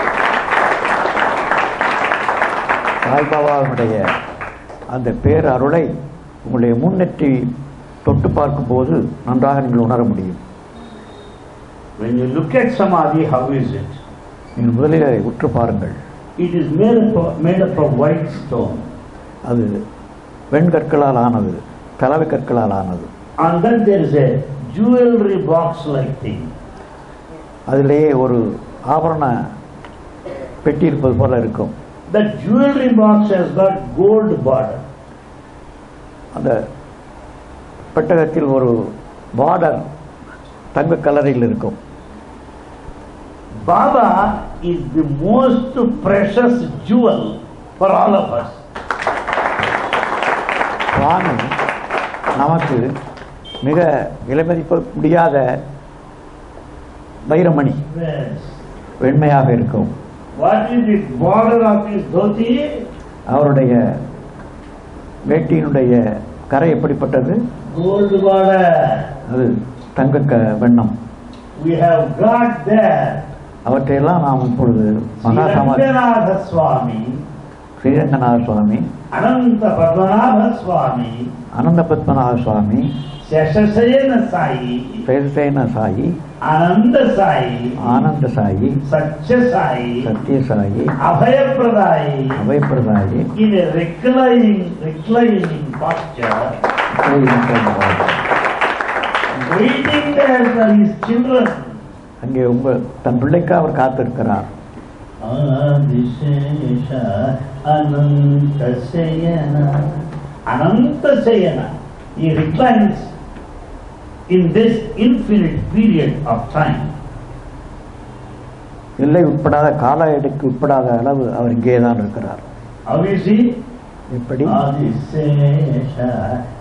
சாய்பாபாவுடைய அந்த பேரருளை உங்களுடைய முன்னெற்றி தொட்டு பார்க்கும்போது நன்றாக நீங்கள் உணர முடியும் When you look at Samadhi, how is it? நீங்கள் முதலில் அதை உற்று பாருங்கள் It is made up of, made up of white stone. அது வெண்கற்களால் ஆனது கலவை கற்களால் ஆனது And then there is a jewelry box like thing. அதிலேயே ஒரு ஆபரண பெட்டி இருப்பது போல இருக்கும் That jewelry box has got gold border. அந்த பெட்டகத்தில் ஒரு பார்டர் தங்க கலரில் இருக்கும் Baba is the most precious jewel for all of us. சுவாமி நமக்கு மிக விலைமதிக்க முடியாத வைரமணி Yes. வெண்மையாக இருக்கும் What is the border of his dhoti? அவருடைய வேட்டியினுடைய கரை எப்படிப்பட்டது Gold border. அது தங்க க வெண்ணம் We have got there அவற்றையெல்லாம் நாம் இப்பொழுது மகா சமாதி Sriranganath Swami, ஸ்ரீரங்கநாத சுவாமி Ananta Padmanabha Swami, அனந்த பத்மநாத சுவாமி Shashasayana Sai, சேதசேன Sai Ananda Sai, ஆனந்த Sai Satya Sai, Satya Sai Abhaya Pradai, அபயப்பிரதாயி in a reclining, reclining posture, waiting there for his children. அங்கே உங்க தன் பிள்ளைக்கு அவர் காத்திருக்கிறார் Adishesha Anantasayana. Anantasayana. He reclines in this infinite period of time. எல்லை உட்படாத கால எடைக்கு உட்படாத அளவு அவர் இங்கே தான் இருக்கிறார் How is he? எப்படி Adishesha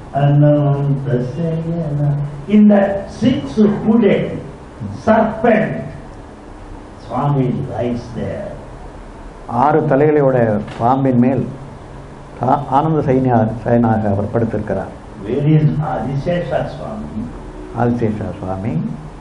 Anantasayana. In that six-hooded serpent, Swami lies there. ஆறு தலைகளோட பாம்பின் மேல் ஆ- ஆனந்த சைனியா சயனாக அவர் படுத்திருக்கிறார் Where is Adishesha Swami? Adishesha Swami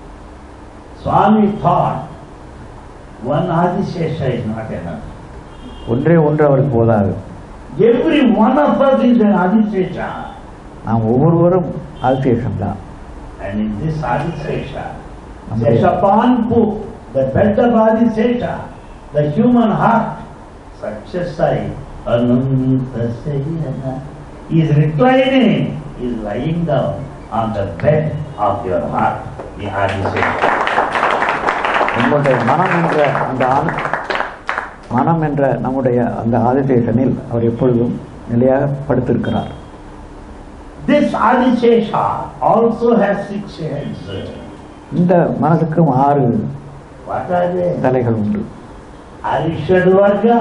Swami thought one Adishesha is not enough. ஒன்றே ஒன்று அவருக்கு போதாது Every one of us is an Adishesha. நாம் ஒவ்வொருவரும் ஆதிசேஷன் தான் And in this Adishesha, Amrita. Seshapanpu, the bed of Adishesha, the human heart, such a sight, Anantasayana, is reclining, is lying down on the bed of your heart, the Adishesha. உங்களுடைய மனம் என்ற அந்த ஆன மனம் என்ற நம்முடைய அந்த ஆதிசேஷனில் அவர் எப்பொழுதும் நிலையாக படுத்திருக்கிறார் This Adishesha also has six heads. இந்த மனதுக்கும் ஆறு What are they? தலைகள் உண்டு Arishadvarga.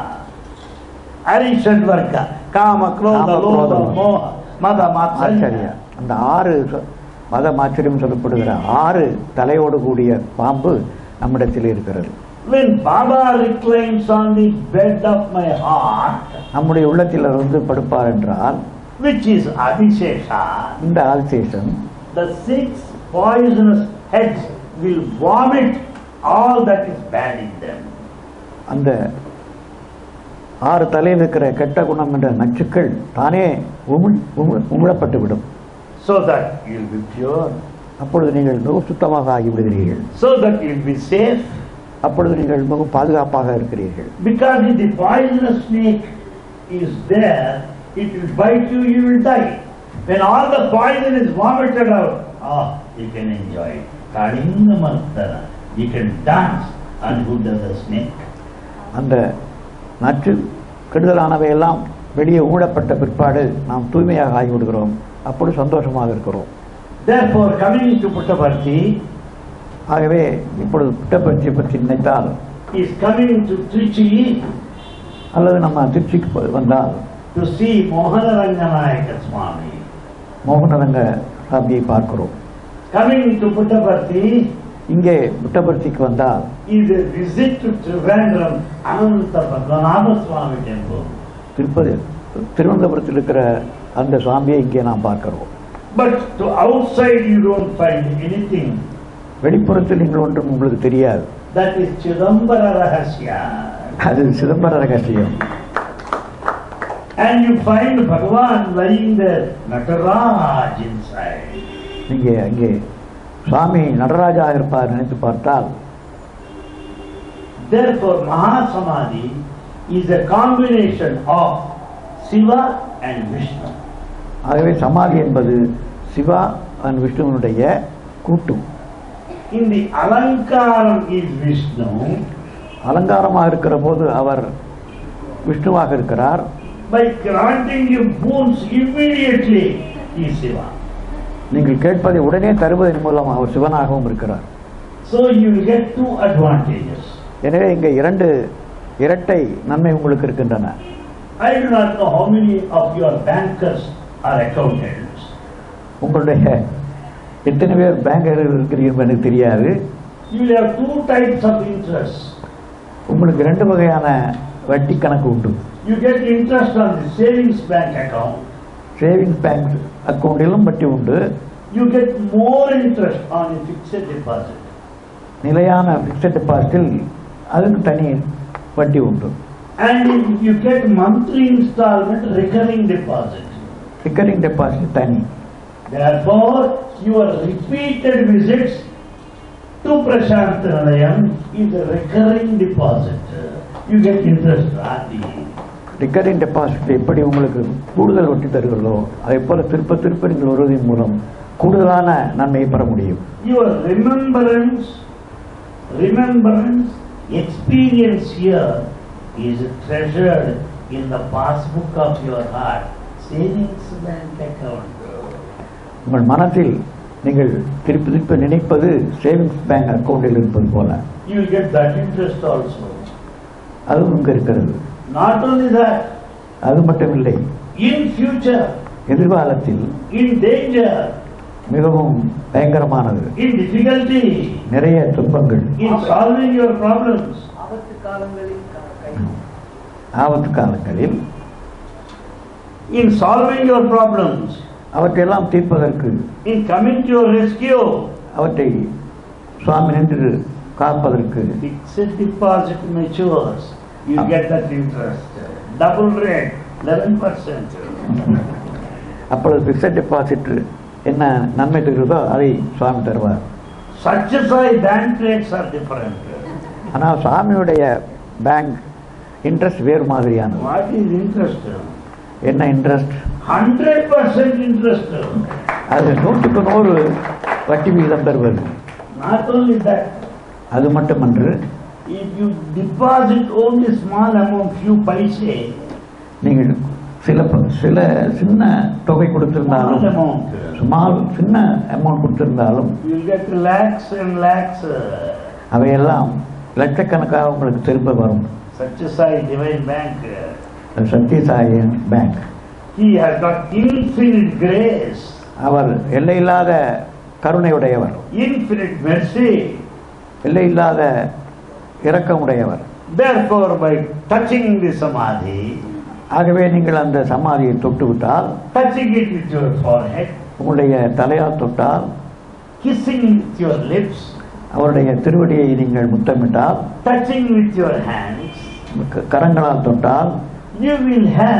Arishadvarga. Kama, Krodha, Kama, Lodha, Krodha. Moha, Mada, ஆச்சரியா Matsarya. அந்த ஆறு சொ- மதம் ஆச்சரியம் சொல்லப்படுகிற ஆறு தலையோடு கூடிய பாம்பு நம்மிடத்தில் இருக்கிறது When Baba reclines on the bed of my heart, நம்முடைய உள்ளத்தில் அவர் வந்து படுப்பார் என்றால் which is Adishesha, இந்த Adisheshan the six poisonous heads will vomit all that is bad in them. அந்த ஆறு தலையில் இருக்கிற கெட்ட குணம் என்ற நச்சுக்கள் தானே உமிழ் உமிழ் உமிழப்பட்டு விடும் So that you'll be pure, அப்பொழுது நீங்கள் மிக சுத்தமாக ஆகிவிடுகிறீர்கள் so that you'll be safe. அப்பொழுது நீங்கள் மிகவும் பாதுகாப்பாக இருக்கிறீர்கள் Because if the poisonous snake is there, it will bite you, you will die. When all the poison is vomited out, ah, you can enjoy it. Kalinga Martana. You can dance on who does the snake. அந்த நச்சு கெடுதலானவை எல்லாம் வெளியே ஊழப்பட்ட பிற்பாடு நாம் தூய்மையாக ஆகிவிடுகிறோம் அப்பொழுது சந்தோஷமாக இருக்கிறோம் Therefore, coming to Puttaparthi, ஆகவே இப்பொழுது புட்டப்பரிச்சியை பற்றி நினைத்தால் is coming to Trichy அல்லது நம்ம திருச்சிக்கு போய் வந்தால் to see Mohana Ranganayaka Swami. மோகனரங்க சாமியை பார்க்கிறோம் Coming to Puttaparthi இங்கே புட்டபர்த்திக்கு வந்தால் is a visit to Trivandrum Ananta Padmanabha Swami temple. Tirupati திருவனந்தபுரத்தில் இருக்கிற அந்த சுவாமியை இங்கே நாம் பார்க்கிறோம் But to outside you don't find anything. வெளிப்புறத்தில் நீங்கள் ஒன்றும் உங்களுக்கு தெரியாது That is Chidambara Rahasya. அது சிதம்பர ரகசியம் And you find Bhagavan lying there, Nataraj inside. நீங்க அங்கே சுவாமி நடராஜா இருப்பார் நினைத்து பார்த்தால் Therefore, Mahasamadhi is a combination of Shiva and Vishnu. ஆகவே சமாதி என்பது சிவா அண்ட் விஷ்ணுவனுடைய கூட்டு In the Alankaram is Vishnu, அலங்காரமாக இருக்கிற போது அவர் விஷ்ணுவாக இருக்கிறார் by granting you boons immediately, he is Shiva. நீங்கள் கேட்பதை உடனே தருவதன் மூலம் அவர் சிவனாகவும் இருக்கிறார் So you will get two advantages. எனவே இங்கே இரண்டு இரட்டை நன்மை உங்களுக்கு இருக்கின்றன I do not know how many of your bankers are accountants. உங்களுடைய எத்தனை பேர் பேங்கர் இருக்கிறீர்கள் எனக்கு தெரியாது You will have two types of interest. உங்களுக்கு ரெண்டு வகையான வட்டி கணக்கு உண்டு You get interest on the savings bank account. Savings bank அக்கௌண்டிலும் வட்டி உண்டு You get more interest on a fixed deposit. நிலையான ஃபிக்ஸட் டெபாசிட்டில் அதுக்கு தனி வட்டி உண்டு And you get monthly installment recurring deposit. Recurring deposit தனி Therefore, your repeated visits to Prashant Nilayam is a recurring deposit. You get interest on the recurring deposit எப்படி உங்களுக்கு கூடுதல் வட்டி தருகிறதோ அதே போல திருப்ப திருப்ப நீங்கள் வருவதன் மூலம் கூடுதலான நன்மையை பெற முடியும் Your remembrance, remembrance, experience here is treasured in the passbook of your heart, savings bank account. உங்கள் மனத்தில் நீங்கள் திருப்பி திருப்பி நினைப்பது சேவிங்ஸ் பேங்க் அக்கௌண்டில் இருப்பது போல You will get that interest also. அதுவும் இங்கு இருக்கிறது Not only that, அது மட்டுமில்லை in future, எதிர்காலத்தில் in danger, மிகவும் பயங்கரமானது in difficulty, நிறைய துன்பங்கள் in solving your problems, ஆபத்து காலங்களில் க- கை ஆபத்து காலங்களில் in solving your problems, அவற்றையெல்லாம் தீர்ப்பதற்கு in coming to your rescue, அவற்றை சுவாமி நின்று காப்பதற்கு fixed deposit matures, you get that interest. Double rate, 11%. அப்பொழுது பிக்சட் டெபாசிட் என்ன நன்மை தருகிறதோ அதை சுவாமி தருவார் Such as I bank rates are different. ஆனால் சுவாமியுடைய பேங்க் இன்ட்ரெஸ்ட் வேறு மாதிரியானது What is interest? என்ன இன்ட்ரெஸ்ட் 100% interest. அது நூற்றுக்கு நூறு வட்டி விகிதம் தருவது Not only that, அது மட்டுமன்று if you deposit only small amount, few paise, நீங்கள் சில ப- சில சின்ன தொகை small கொடுத்திருந்தாலும் amount, சுமார் சின்ன அமௌண்ட் கொடுத்திருந்தாலும் you will get lakhs and lakhs. uh, அவையெல்லாம் லட்சக்கணக்காக உங்களுக்கு திரும்ப வரும் Satyasai Divine Bank, uh, சத்யசாயன் bank he has got infinite grace, அவர் எல்லையில்லாத கருணையுடையவர் infinite mercy. எல்லையில்லாத இரக்கமுடையவர் Therefore, by touching the samadhi, ஆகவே நீங்கள் அந்த சமாதியை தொட்டுவிட்டால் touching it with your forehead, உங்களுடைய தலையால் தொட்டால் kissing with your lips, அவருடைய திருவடியை நீங்கள் முத்தமிட்டால் touching with your hands, க- கரங்களால் தொட்டால் you will have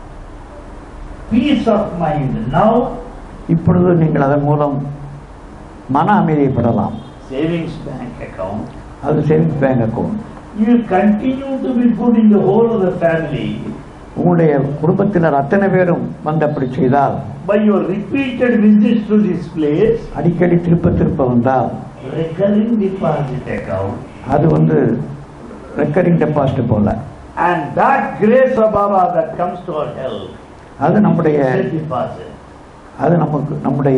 peace of mind. Now, இப்பொழுது நீங்கள் அதன் மூலம் மன அமைதியை பெறலாம் savings bank account, அது savings bank account you will continue to be good in the whole of the family உங்களுடைய குடும்பத்தினர் அத்தனை பேரும் வந்து அப்படி செய்தால் by your repeated visits to this place, அடிக்கடி திருப்ப திருப்ப வந்தால் recurring deposit account, அது வந்து ரெக்கரிங் டெபாசிட் போல and that grace of Baba that comes to our help, அது நம்முடைய fixed deposit. அது நமக்கு நம்முடைய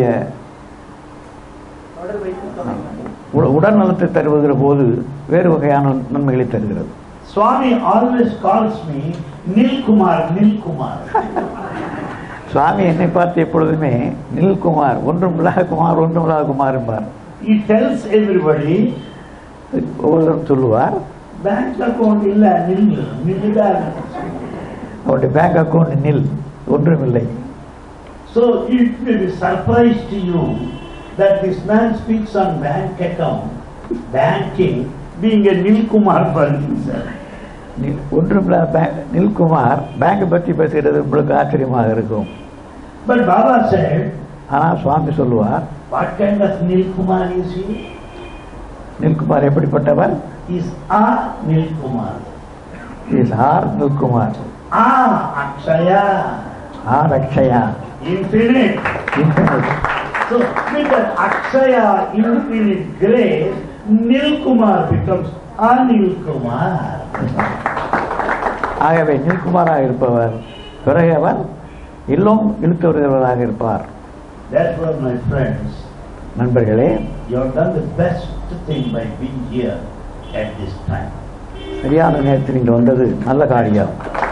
தொடர் வைத்து தொகை உ- உடல் நலத்தை தருவகிற போது வேறு வகையான நன்மைகளை தருகிறது Swami always calls me Nil Kumar, Nil Kumar. சுவாமி என்னை பார்த்து எப்பொழுதுமே நில்குமார் ஒன்றும் இல்லாத குமார் ஒன்றும் இல்லாத குமார் என்பார் He tells everybody, ஒவ்வொருவரும் சொல்லுவார் bank account illa nil, nil அவருடைய பேங்க் அக்கௌண்ட் நில் ஒன்றும் இல்லை So it will be surprise to you that this man speaks on bank account, banking, being a Nil Kumar for himself. நில் ஒன்றும் இல்லாத bank நில்குமார் bank பற்றி பேசுகிறது உங்களுக்கு ஆச்சரியமாக இருக்கும் But Baba said, ஆனால் சுவாமி சொல்லுவார் What kind of Nilkumar is he? நில்குமார் எப்படிப்பட்டவர் Is A Nilkumar. Is are Nilkumar A Akshaya. Are Akshaya Infinite. Infinite So with that Akshaya infinite grace, Nilkumar becomes Anilkumar. ஆகவே நில்குமாராக இருப்பவர் பிறகு அவர் எல்லாம் இழுத்து வருகிறவராக இருப்பார் Therefore, my friends, நண்பர்களே you have done the best thing by being here at this time. சரியான நேரத்தில் நீங்கள் வந்தது நல்ல காரியம்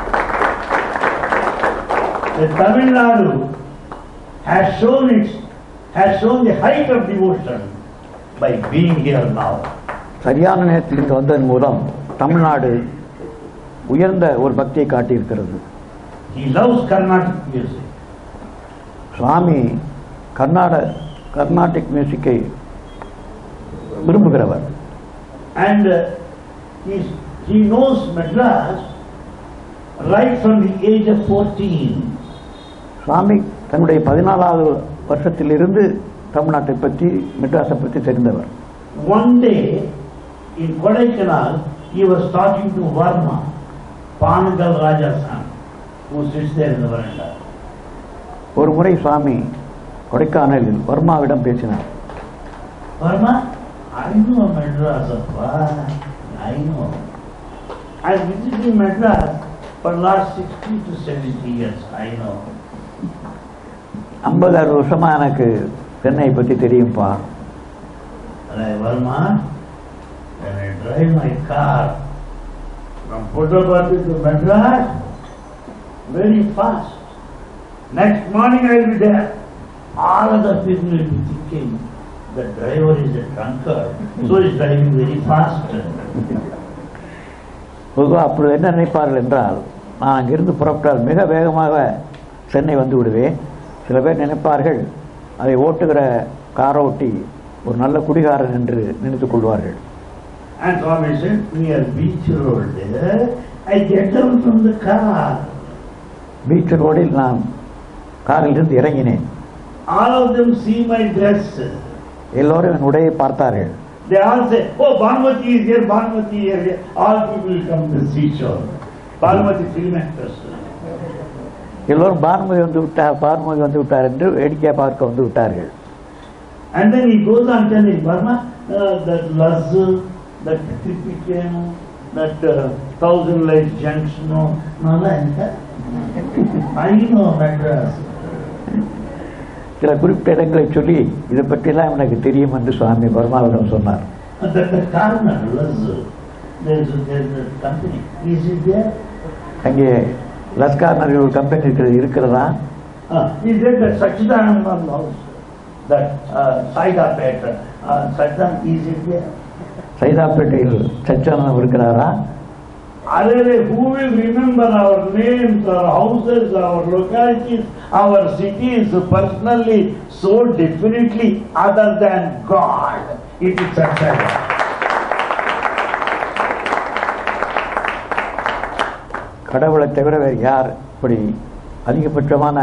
The Tamil Nadu has shown its, has shown the height of devotion by being here now. சரியான நேரத்தில் இங்கு வந்ததன் மூலம் தமிழ்நாடு உயர்ந்த ஒரு பக்தியை காட்டியிருக்கிறது He loves Carnatic music. சுவாமி கர்நாட கர்நாடிக் மியூசிக்கை விரும்புகிறவர் And uh, he's, he knows Madras right from the age of 14. சுவாமி தன்னுடைய பதினாலாவது வருஷத்திலிருந்து தமிழ்நாட்டை பற்றி மெட்ராஸை பற்றி தெரிந்தவர் One day in Kodaikanal, he was talking to Varma, Panagal Raja's son, who sits there in the veranda. ஒரு முறை சுவாமி கொடைக்கானலில் வர்மாவிடம் பேசினார் Varma, I know Madras, Appa. I know. I visited Madras for last 60 to 70 years. I know. ஐம்பது அறுபது வருஷமா எனக்கு சென்னையை பற்றி தெரியும்ப்பா And I, Varma, when I drive my car from Puttaparthi to Madras, very fast. Next morning I will be there. All other people will be thinking the driver is a drunkard, so he's driving very fast. பொதுவாக அப்பொழுது என்ன நினைப்பார்கள் என்றால் நான் அங்கிருந்து புறப்பட்டால் மிக வேகமாக சென்னை வந்து விடுவேன் சில பேர் நினைப்பார்கள் அதை ஓட்டுகிற காரோட்டி ஒரு நல்ல குடிகாரன் என்று நினைத்துக் கொள்வார்கள் And Swami said, near beach road there, I get down from the car. Beach ரோடில் நான் காரிலிருந்து இறங்கினேன் All of them see my dress. எல்லோரும் என் உடையை பார்த்தார்கள் They all say, oh, Bhanumati is here, Bhanumati is here. All people will come to the seashore. Bhanumati film actors. எல்லோரும் பானுமதி வந்து விட்டார் பானுமதி வந்து விட்டார் என்று வேடிக்கை பார்க்க வந்து விட்டார்கள் And then he goes on telling Burma, uh, that Lazzu, that Tripikam, that uh, Thousand Lights Junction, no, nala enta. I know Madras. சில குறிப்பிட்ட இடங்களை சொல்லி இதை பற்றியெல்லாம் எனக்கு தெரியும் என்று சுவாமி பர்மாவிடம் சொன்னார் And that the Karna, Lazzu, there's a, there's a company. Is it there? அங்கே லஸ்கார் நகர் ஒரு கம்பெனி இருக்கிறது இருக்கிறதா Uh, is there that Sachidananda house? That uh, Saida Petra, uh, Sachidan, is it there? சைதாப்பேட்டையில் சச்சானந்தம் இருக்கிறாரா Arere, who will remember our names, our houses, our localities, our cities personally so definitely other than God? It is Satsanga. கடவுளை தவிர வேறு யார் இப்படி அதிகபட்சமான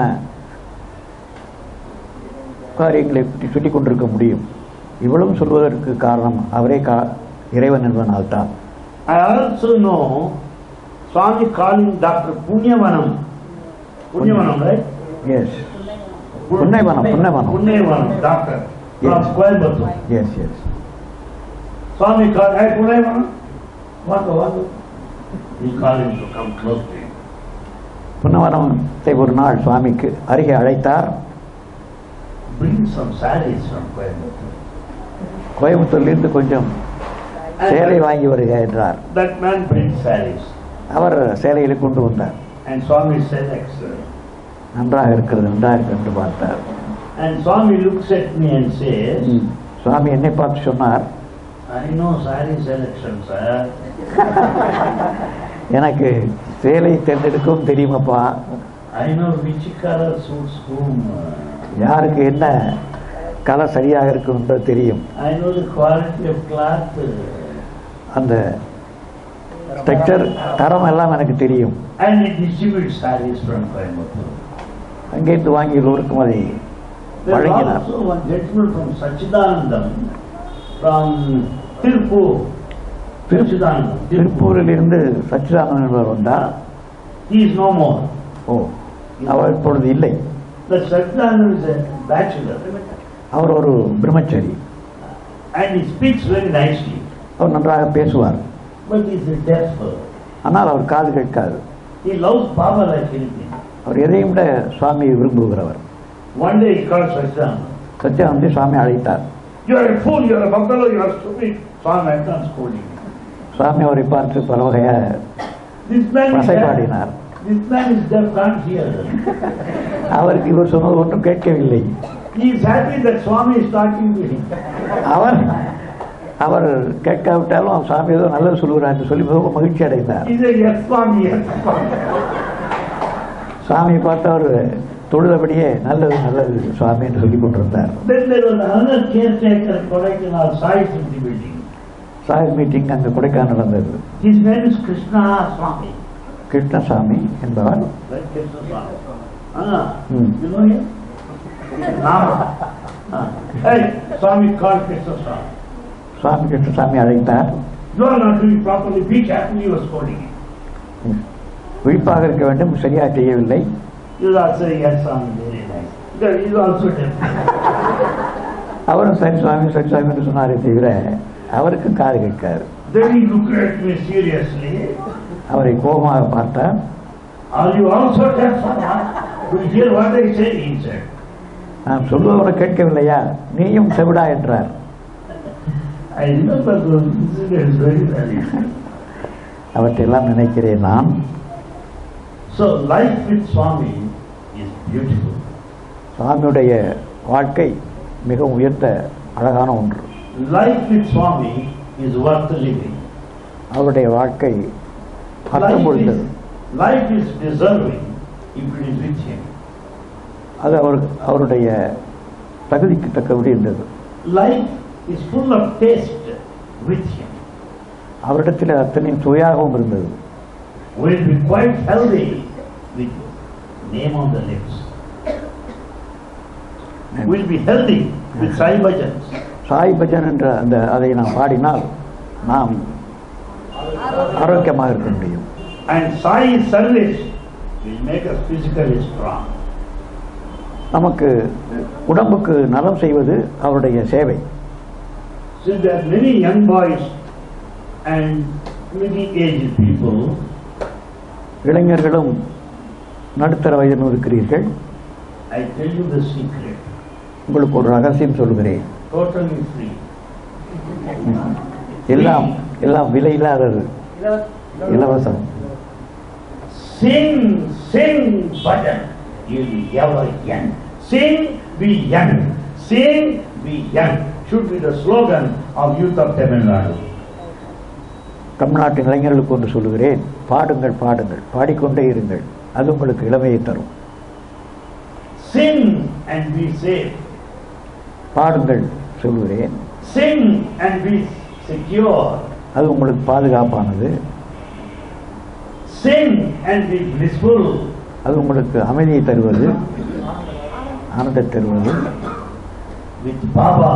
காரியங்களை பற்றி சொல்லிக் கொண்டிருக்க முடியும் இவ்வளவும் சொல்வதற்கு காரணம் அவரே கா இறைவன் என்பதனால்தான் I also know Swami calling Dr. Punyavanam. Punyavanam, right? Yes Punnaivanam Punnaivanam Punyavanam, doctor from Yes. Coimbatore. Yes yes Swami called, hey Punyavanam, வாங்க வாங்க. He called him to come close to him. புன்னவனத்தை ஒரு நாள் சுவாமிக்கு அருகே அழைத்தார் Bring some sarees from Coimbatore. கோயம்புத்தூர்லேருந்து கொஞ்சம் சேலை வாங்கி வருக என்றார் That man brings sarees. அவர் சேலைகளை கொண்டு வந்தார் And Swami selects her. நன்றாக இருக்கிறது நன்றாக இருக்கிறது என்று பார்த்தார் And Swami looks at me and says, சுவாமி என்னை பார்த்து சொன்னார் I know saree selection, sir. எனக்கு சேலை தேர்ந்தெடுக்கவும் தெரியுமப்பா I know which color suits whom. யாருக்கு என்ன கலர் சரியாக இருக்கும் என்பது தெரியும் I know the quality of cloth. அந்த ஸ்ட்ரக்சர் தரம் எல்லாம் எனக்கு தெரியும் And he distributes sarees from Coimbatore. அங்கேருந்து வாங்கி எல்லோருக்கும் அதை There was வழங்கினார் also one gentleman from Sachidanandam, from Tirupur. Sachidanandam. Tirupur. திருப்பூரில் இருந்து சச்சிதானந்தன் என்பவர் வந்தார் He is no more. ஓ அவர் இப்பொழுது இல்லை The Sachidanandam is a bachelor அவர் ஒரு பிரம்மச்சரி and he speaks very nicely, அவர் நன்றாக பேசுவார் but he is a deaf fellow. ஆனால் அவர் காது கேட்காது He loves Baba like anything. அவர் எதையும் விட சுவாமியை விரும்புகிறவர் One day he called Sachidanandam. சத்யானந்தி சுவாமி அழைத்தார் You are a fool, you are a buffalo, you are stupid. Swami went on scolding him. சுவாமி அவரை பார்த்து பல வகையாக This man is deaf. வசைபாடினார் This man is deaf, can't hear. அவருக்கு இவர் சொன்னது ஒன்றும் கேட்கவில்லை He is happy that Swami is talking to him. அவர் அவர் கேட்காவிட்டாலும் அவர் சுவாமி ஏதோ நல்லது சொல்லுகிறார் என்று சொல்லி மிகவும் மகிழ்ச்சி அடைந்தார் He said, yes, Swami, yes, Swami. சுவாமியை பார்த்து அவர் தொழுதபடியே நல்லது நல்லது சுவாமி என்று சொல்லிக் கொண்டிருந்தார் Then there was another caretaker at Kodaikanal, Sai City building. Sai meeting அங்கே கொடைக்கானல் நடந்தது His name is Krishna Swami. Krishnasamy என்பவர் Right, Krishna Swami. Ah, Hmm. you know him? Nama. Ah. Hey, Swami called Krishna Swami. சுவாமி கிருஷ்ணசாமி அழைத்தார் You are not doing properly, be careful, you are scolding him. விழிப்பாக இருக்க வேண்டும் சரியா செய்யவில்லை You are saying, yes, Swami, very nice. Because he is also deaf. அவரும் சரி சுவாமி சரி சுவாமி என்று சொன்னாரே தவிர அவருக்கும் காது கேட்காது Then he looked at me seriously. அவரை கோபமாக பார்த்தார் Are you also deaf, Swami? Do you hear what I say? He said. நான் சொல்வதை கேட்கவில்லையா நீயும் செவிடா என்றார் I remember those incidents very well. அவற்றையெல்லாம் நினைக்கிறேன் நான் So life with Swami is beautiful. சுவாமியுடைய வாழ்க்கை மிகவும் உயர்ந்த அழகான ஒன்று Life with Swami is worth living. அவருடைய வாழ்க்கை அர்த்தம் Life பொழுந்தது is, life is deserving if it is with him. அது அவர் அவருடைய தகுதிக்கு தக்கபடி இருந்தது Life is full of taste with him. அவரிடத்தில் அத்தனை சுவையாகவும் இருந்தது We'll be quite healthy with name on the lips. We'll be healthy with Sai Bhajans. Sai bhajan என்ற அந்த அதை நாம் பாடினால் நாம் ஆரோக்கியமாக இருக்க முடியும் And Sai service will make us physically strong. நமக்கு உடம்புக்கு நலம் செய்வது அவருடைய சேவை Since there are many young boys and middle-aged people, இளைஞர்களும் நடுத்தர வயதிலும் இருக்கிறீர்கள் I tell you the secret, உங்களுக்கு ஒரு ரகசியம் சொல்கிறேன் totally free. எல்லாம் எல்லாம் விலை இல்லாதது இலவசம் Sing, sing, bhajan, you'll be ever young. Sing, be young. Sing, be young. Should be the slogan of youth of Tamil Nadu. தமிழ்நாட்டின் இளைஞர்களுக்கு ஒன்று சொல்லுகிறேன் பாடுங்கள் பாடுங்கள் பாடிக்கொண்டே இருங்கள் அது உங்களுக்கு இளமையை தரும் Sing and be safe. பாடுங்கள் சொல்லுகிறேன் Sing and be secure. அது உங்களுக்கு பாதுகாப்பானது Sing and be blissful. அது உங்களுக்கு அமைதியை தருவது ஆனந்தத்தை தருவது With Baba,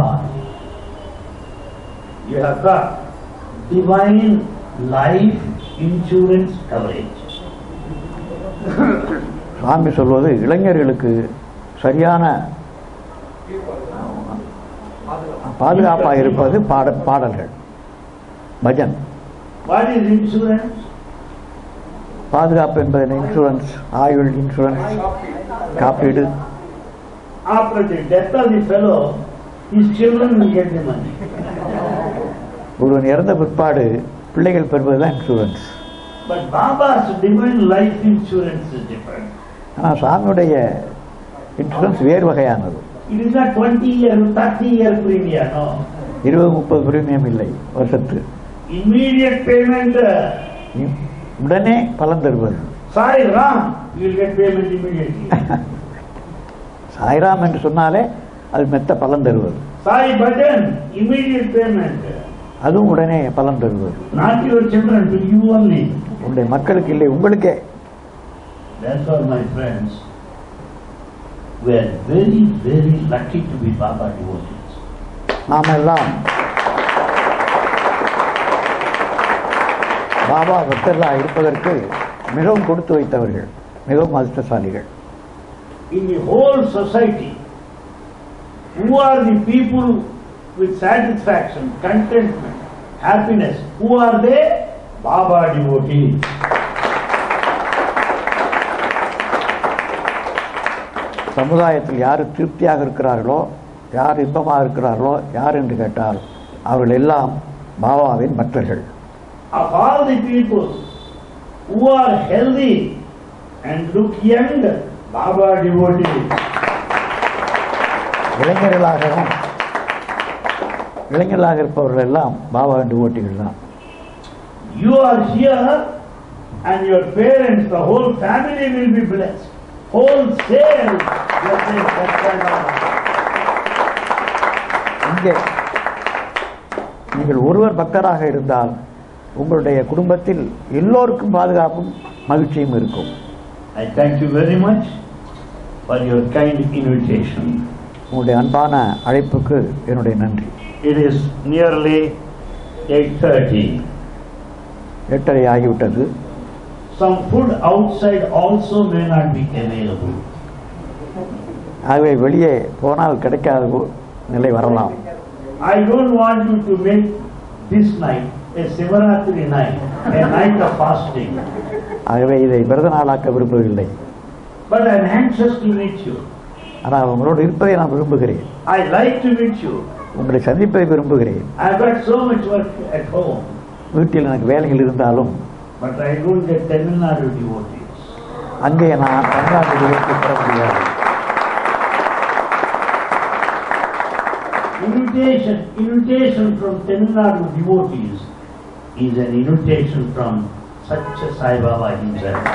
you have got divine life insurance coverage. சுவாமி சொல்வது இளைஞர்களுக்கு சரியான பாதுகாப்பாக இருப்பது பாட பாடல்கள் பஜன் What is insurance? பாதுகாப்பு என்பது இன்சூரன்ஸ் ஆயுள் இன்சூரன்ஸ் காப்பீடு After the death of the fellow, his children will get the money. ஒருவன் இறந்த பிற்பாடு பிள்ளைகள் பெறுவதுதான் insurance But Baba's divine life insurance is different. ஆனால் சுவாமியுடைய இன்சூரன்ஸ் வேறு வகையானது It is not 20 year, 30 year premium, no. இருபது முப்பது பிரீமியம் இல்லை வருஷத்து Immediate payment, uh, இ- உடனே பலன் தருவது Sai Ram, you will get payment immediately. Sairam என்று சொன்னாலே அது மெத்த பலன் தருவது Sai Bhajan, immediate payment. அதுவும் உடனே பலன் தருவது Not your children, to you only. உங்களுடைய மக்களுக்கு இல்லை உங்களுக்கே Therefore, my friends, we are very, very lucky to be Baba devotees. நாம் எல்லாம் பாபா பக்தர்களாக இருப்பதற்கு மிகவும் கொடுத்து வைத்தவர்கள் மிகவும் அதிர்ஷ்டசாலிகள் In the whole society, who are the people with satisfaction, contentment, happiness? Who are they? Baba devotees. சமுதாயத்தில் யார் திருப்தியாக இருக்கிறார்களோ யார் இன்பமாக இருக்கிறார்களோ யார் என்று கேட்டால் அவர்கள் எல்லாம் பாபாவின் பக்தர்கள் Of all the people who are healthy and look young, Baba devotees. இளைஞர்களாகவும் இளைஞர்களாக இருப்பவர்கள் எல்லாம் பாபாவின் டிவோட்டிகள் தான் You are here and your parents, the whole family will be blessed. Wholesale blessed Satyababa. இங்கே நீங்கள் ஒருவர் பக்தராக இருந்தால் உங்களுடைய குடும்பத்தில் எல்லோருக்கும் பாதுகாப்பும் மகிழ்ச்சியும் இருக்கும் I thank you very much for your kind invitation. உங்களுடைய அன்பான அழைப்புக்கு என்னுடைய நன்றி It is nearly 8.30. எட்டரை ஆகிவிட்டது Some food outside also may not be available. ஆகவே வெளியே போனால் கிடைக்காத ஒ- நிலை வரலாம் I don't want you to make this night a Sivaratri night, a night of fasting. ஆகவே இதை விரத நாளாக்க விரும்பவில்லை But I'm anxious to meet you. ஆனால் உங்களோடு இருப்பதை நான் விரும்புகிறேன் I like to meet you. உங்களை சந்திப்பதை விரும்புகிறேன் I've got so much work at home, வீட்டில் எனக்கு வேலைகள் இருந்தாலும் but I don't get Tamil Nadu devotees. அங்கே நான் தமிழ்நாட்டு விடுதலை பெற முடியாது Invitation, invitation from Tamil Nadu devotees is an invitation from Satya Sai Baba himself.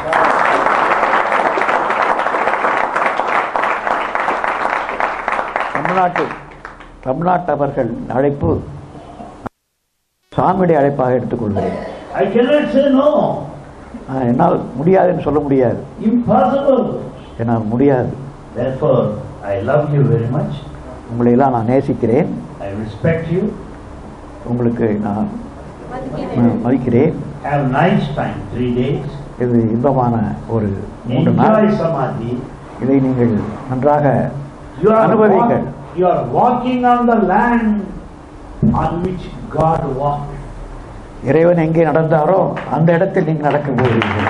தமிழ்நாட்டு தமிழ்நாட்டவர்கள் அழைப்பு சாமியுடைய அழைப்பாக எடுத்துக்கொள்கிறேன் I cannot say no. ஆஹ், என்னால் முடியாதுன்னு சொல்ல முடியாது Impossible. என்னால் முடியாது Therefore, I love you very much. உங்களை எல்லாம் நான் நேசிக்கிறேன் I respect you. உங்களுக்கு நான் ம- மதிக்கிறேன் Have nice time, three days. இது இன்பமான ஒரு மூன்று நாள் Enjoy Samadhi. இதை நீங்கள் நன்றாக You are, அனுபவிங்கள். walk- you are walking on the land on which God walked. இறைவன் எங்கே நடந்தாரோ அந்த இடத்தில் நீங்கள் நடக்க போகிறீர்கள்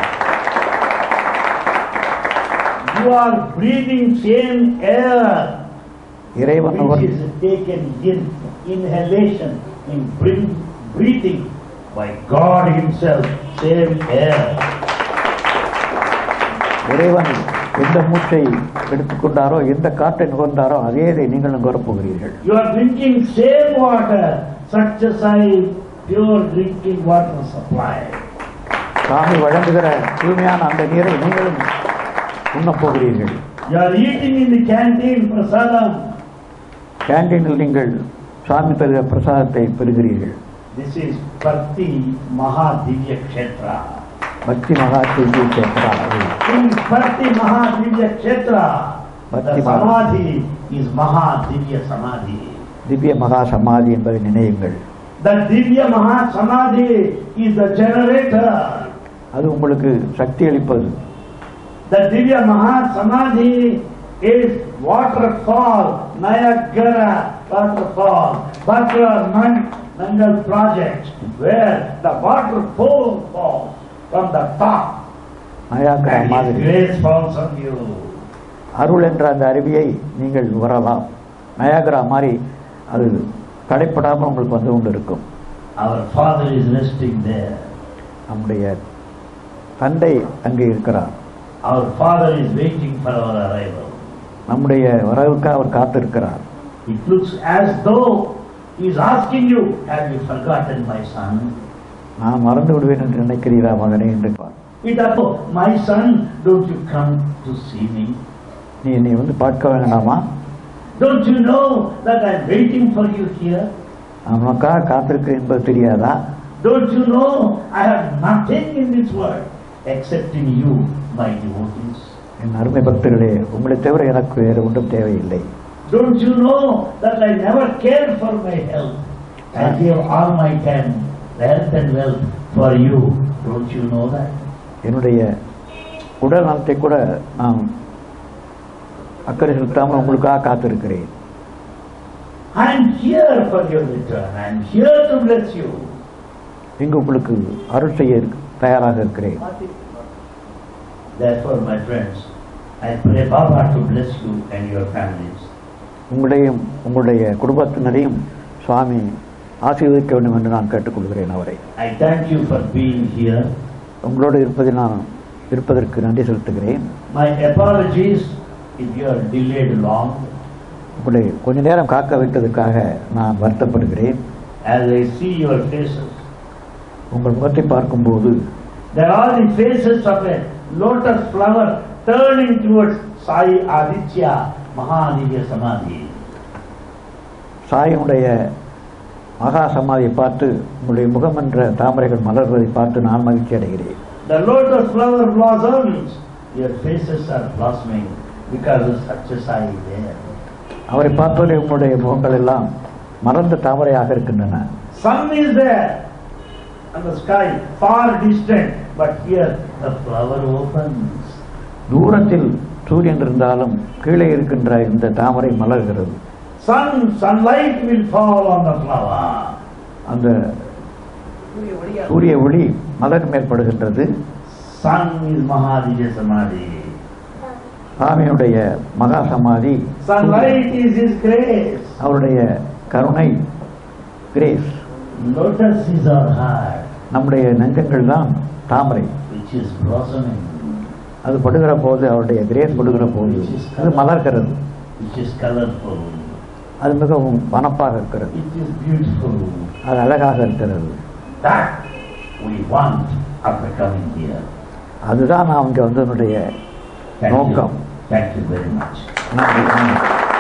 You are breathing same air இறைவன் which our is taken in inhalation, in breath- breathing by God Himself, same air. இறைவன் எந்த மூச்சை எடுத்துக்கொண்டாரோ எந்த காற்றை நுகர்ந்தாரோ அதே இதை நீங்கள் நுகரப் போகிறீர்கள் You are drinking same water, such as I pure drinking water supply. சாமி வழங்குகிற தூய்மையான அந்த நீரை நீங்களும் உண்ணப் போகிறீர்கள் You are eating in the canteen prasadam. கேண்டீனில் நீங்கள் சாமி தருகிற பிரசாதத்தை பெறுகிறீர்கள் This is Bhakti Mahadivya Kshetra. பக்தி மகா தூய்மை சேத்ரா அது. In Bhakti Mahadivya Kshetra, the Bhakti Maha- Samadhi is Mahadivya Samadhi. திவ்ய மகா சமாதி என்பதை நினையுங்கள் The Divya Maha Samadhi is the generator. அது உங்களுக்கு சக்தி அளிப்பது The Divya Maha Samadhi is waterfall, Niagara waterfall, Bhadra Nan- Nangal project, where the water falls falls from the top Niagara and His மாதிரி grace falls on you. அருள் என்ற அந்த அருவியை நீங்கள் வரலாம் Niagara மாதிரி அது தடைப்படாமல் உங்களுக்கு வந்து கொண்டு இருக்கும் Our Father is resting there. நம்முடைய தந்தை அங்கே இருக்கிறார் Our Father is waiting for our arrival. நம்முடைய வரவுக்கு அவர் காத்திருக்கிறார் It looks as though He is asking you, Have you forgotten my son? நான் மறந்து விடுவேன் என்று நினைக்கிறீரா மகனே என்று பார். It oh, my son, don't you come to see me? நீ என்னை வந்து பார்க்க வேண்டாமா Don't you know that I'm waiting for you here? நான் உனக்காக காத்திருக்கிறேன் என்பது தெரியாதா Don't you know I have nothing in this world except in you, my devotees? என் அருமை பக்தர்களே உங்களை தவிர எனக்கு வேறு ஒன்றும் தேவையில்லை Don't you know that I never cared for my health? I gave all my time, health and wealth for you. Don't you know that? என்னுடைய உடல் நலத்தை கூட நான் அக்கறை செலுத்தாமல் உங்களுக்காக காத்திருக்கிறேன் I am here for your return. I am here to bless you. இங்கு உங்களுக்கு அருள் செய்ய இருக்க- தயாராக இருக்கிறேன் Therefore, my friends, I pray Baba to bless you and your families. உங்களையும் உங்களுடைய குடும்பத்தினரையும் சுவாமி ஆசீர்வதிக்க வேண்டும் என்று நான் கேட்டுக்கொள்கிறேன் அவரை I thank you for being here. உங்களோடு இருப்பதில் நான் இருப்பதற்கு நன்றி செலுத்துகிறேன் My apologies if you are delayed long. உங்களை கொஞ்ச நேரம் காக்க வைத்ததற்காக நான் வருத்தப்படுகிறேன் As I see your faces, உங்கள் முகத்தை பார்க்கும்போது there are the faces of a lotus flower turning towards Sai Aditya Mahadivya Samadhi. சாயினுடைய மகா சமாதியை பார்த்து உங்களுடைய முகம் என்ற தாமரைகள் மலர்வதை பார்த்து நான் மகிழ்ச்சி அடைகிறேன் The lotus flower blossoms. Your faces are blossoming because of such a Sai there. அவரை பார்த்தோடே உங்களுடைய முகங்கள் எல்லாம் மலர்ந்த தாமரையாக இருக்கின்றன Sun is there and the sky far distant, but here the flower opens. தூரத்தில் சூரியன் இருந்தாலும் கீழே இருக்கின்ற இந்த தாமரை மலர்கிறது Sun, sunlight will fall on the flower. அந்த சூரிய ஒளியா சூரிய ஒளி மலர் மேற்படுகின்றது Sun is Mahadivya Samadhi. சாமியுடைய மகா சமாதி Sunlight is His grace. அவருடைய கருணை grace Lotus is our heart, நம்முடைய நெஞ்சங்கள் தான் தாமரை which is blossoming, அது படுகிற போது அவருடைய கிரேஸ் படுகிற போது அது மலர்கிறது which is colorful, அது மிகவும் வனப்பாக இருக்கிறது it is beautiful. அது அழகாக இருக்கிறது That we want after coming here. அதுதான் நான் இங்கே வந்ததனுடைய Thank நோக்கம் you. Thank you very much. நன்றி நன்றி.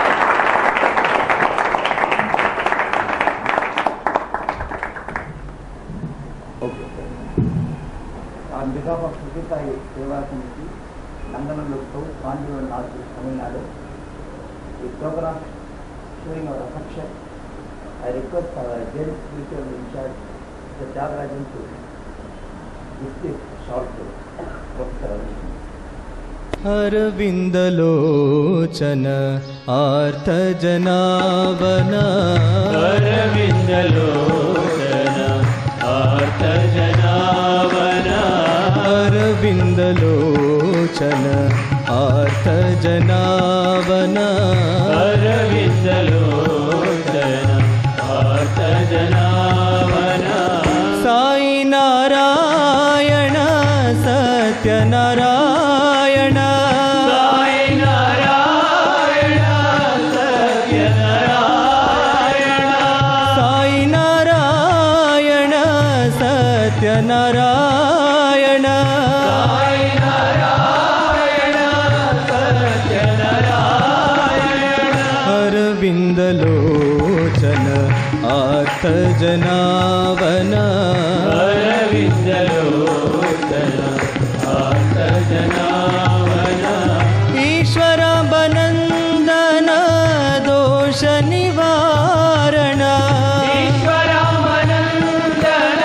On behalf of Sujitai Seva Committee, Nandanam Lukto, Kanjur North, Tamil Nadu, the program showing our affection, I request our Jail Spiritual in charge, the Tyagarajan to give this short to Professor Arvind. अरविन्दलोचन आर्तजनावन अरविन्दलोचन आर्तजनावन अरविन्दलोचन आर्तजनावन अरविन्दलोचन आर्तजनावन Sai Narayan Satyanarayan Sai Narayan Satyanarayan Sai Narayan Satyanarayan Sai Narayan Satyanarayan अरविन्दलोचन आर्तजनावन अरविन्दलोचन आर्तजनावन ईश्वर बनन्दन दोष निवारण ईश्वरामनन्दन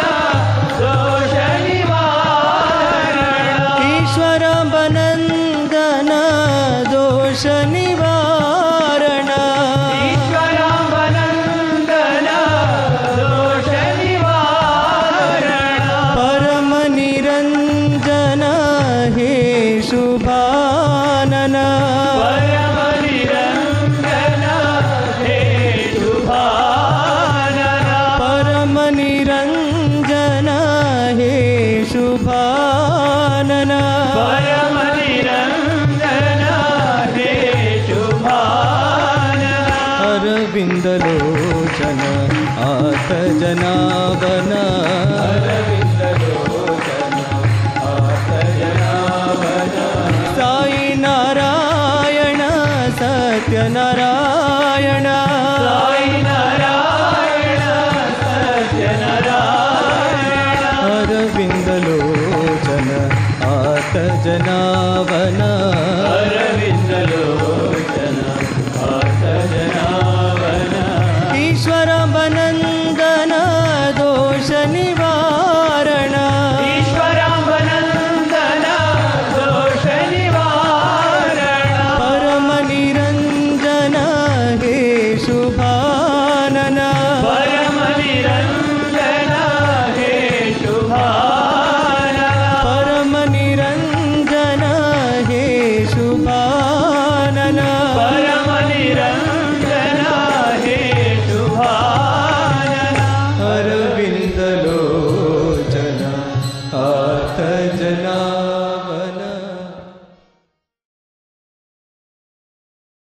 दोषनिवारण ईश्वर बनन्दन दोष निवारण ईश्वरामनन्दन दोषनिवारण परम निरञ्जन हे शुभानन परमनिरञ्जन हे शुभानन परम निरञ्जन हे शुभानन परमनिरञ्जन हे शुभानन अरविन्दलोचन आतजनावन अरविन्दलोचन आर्तजनावन साई नारायण सत्यनारायण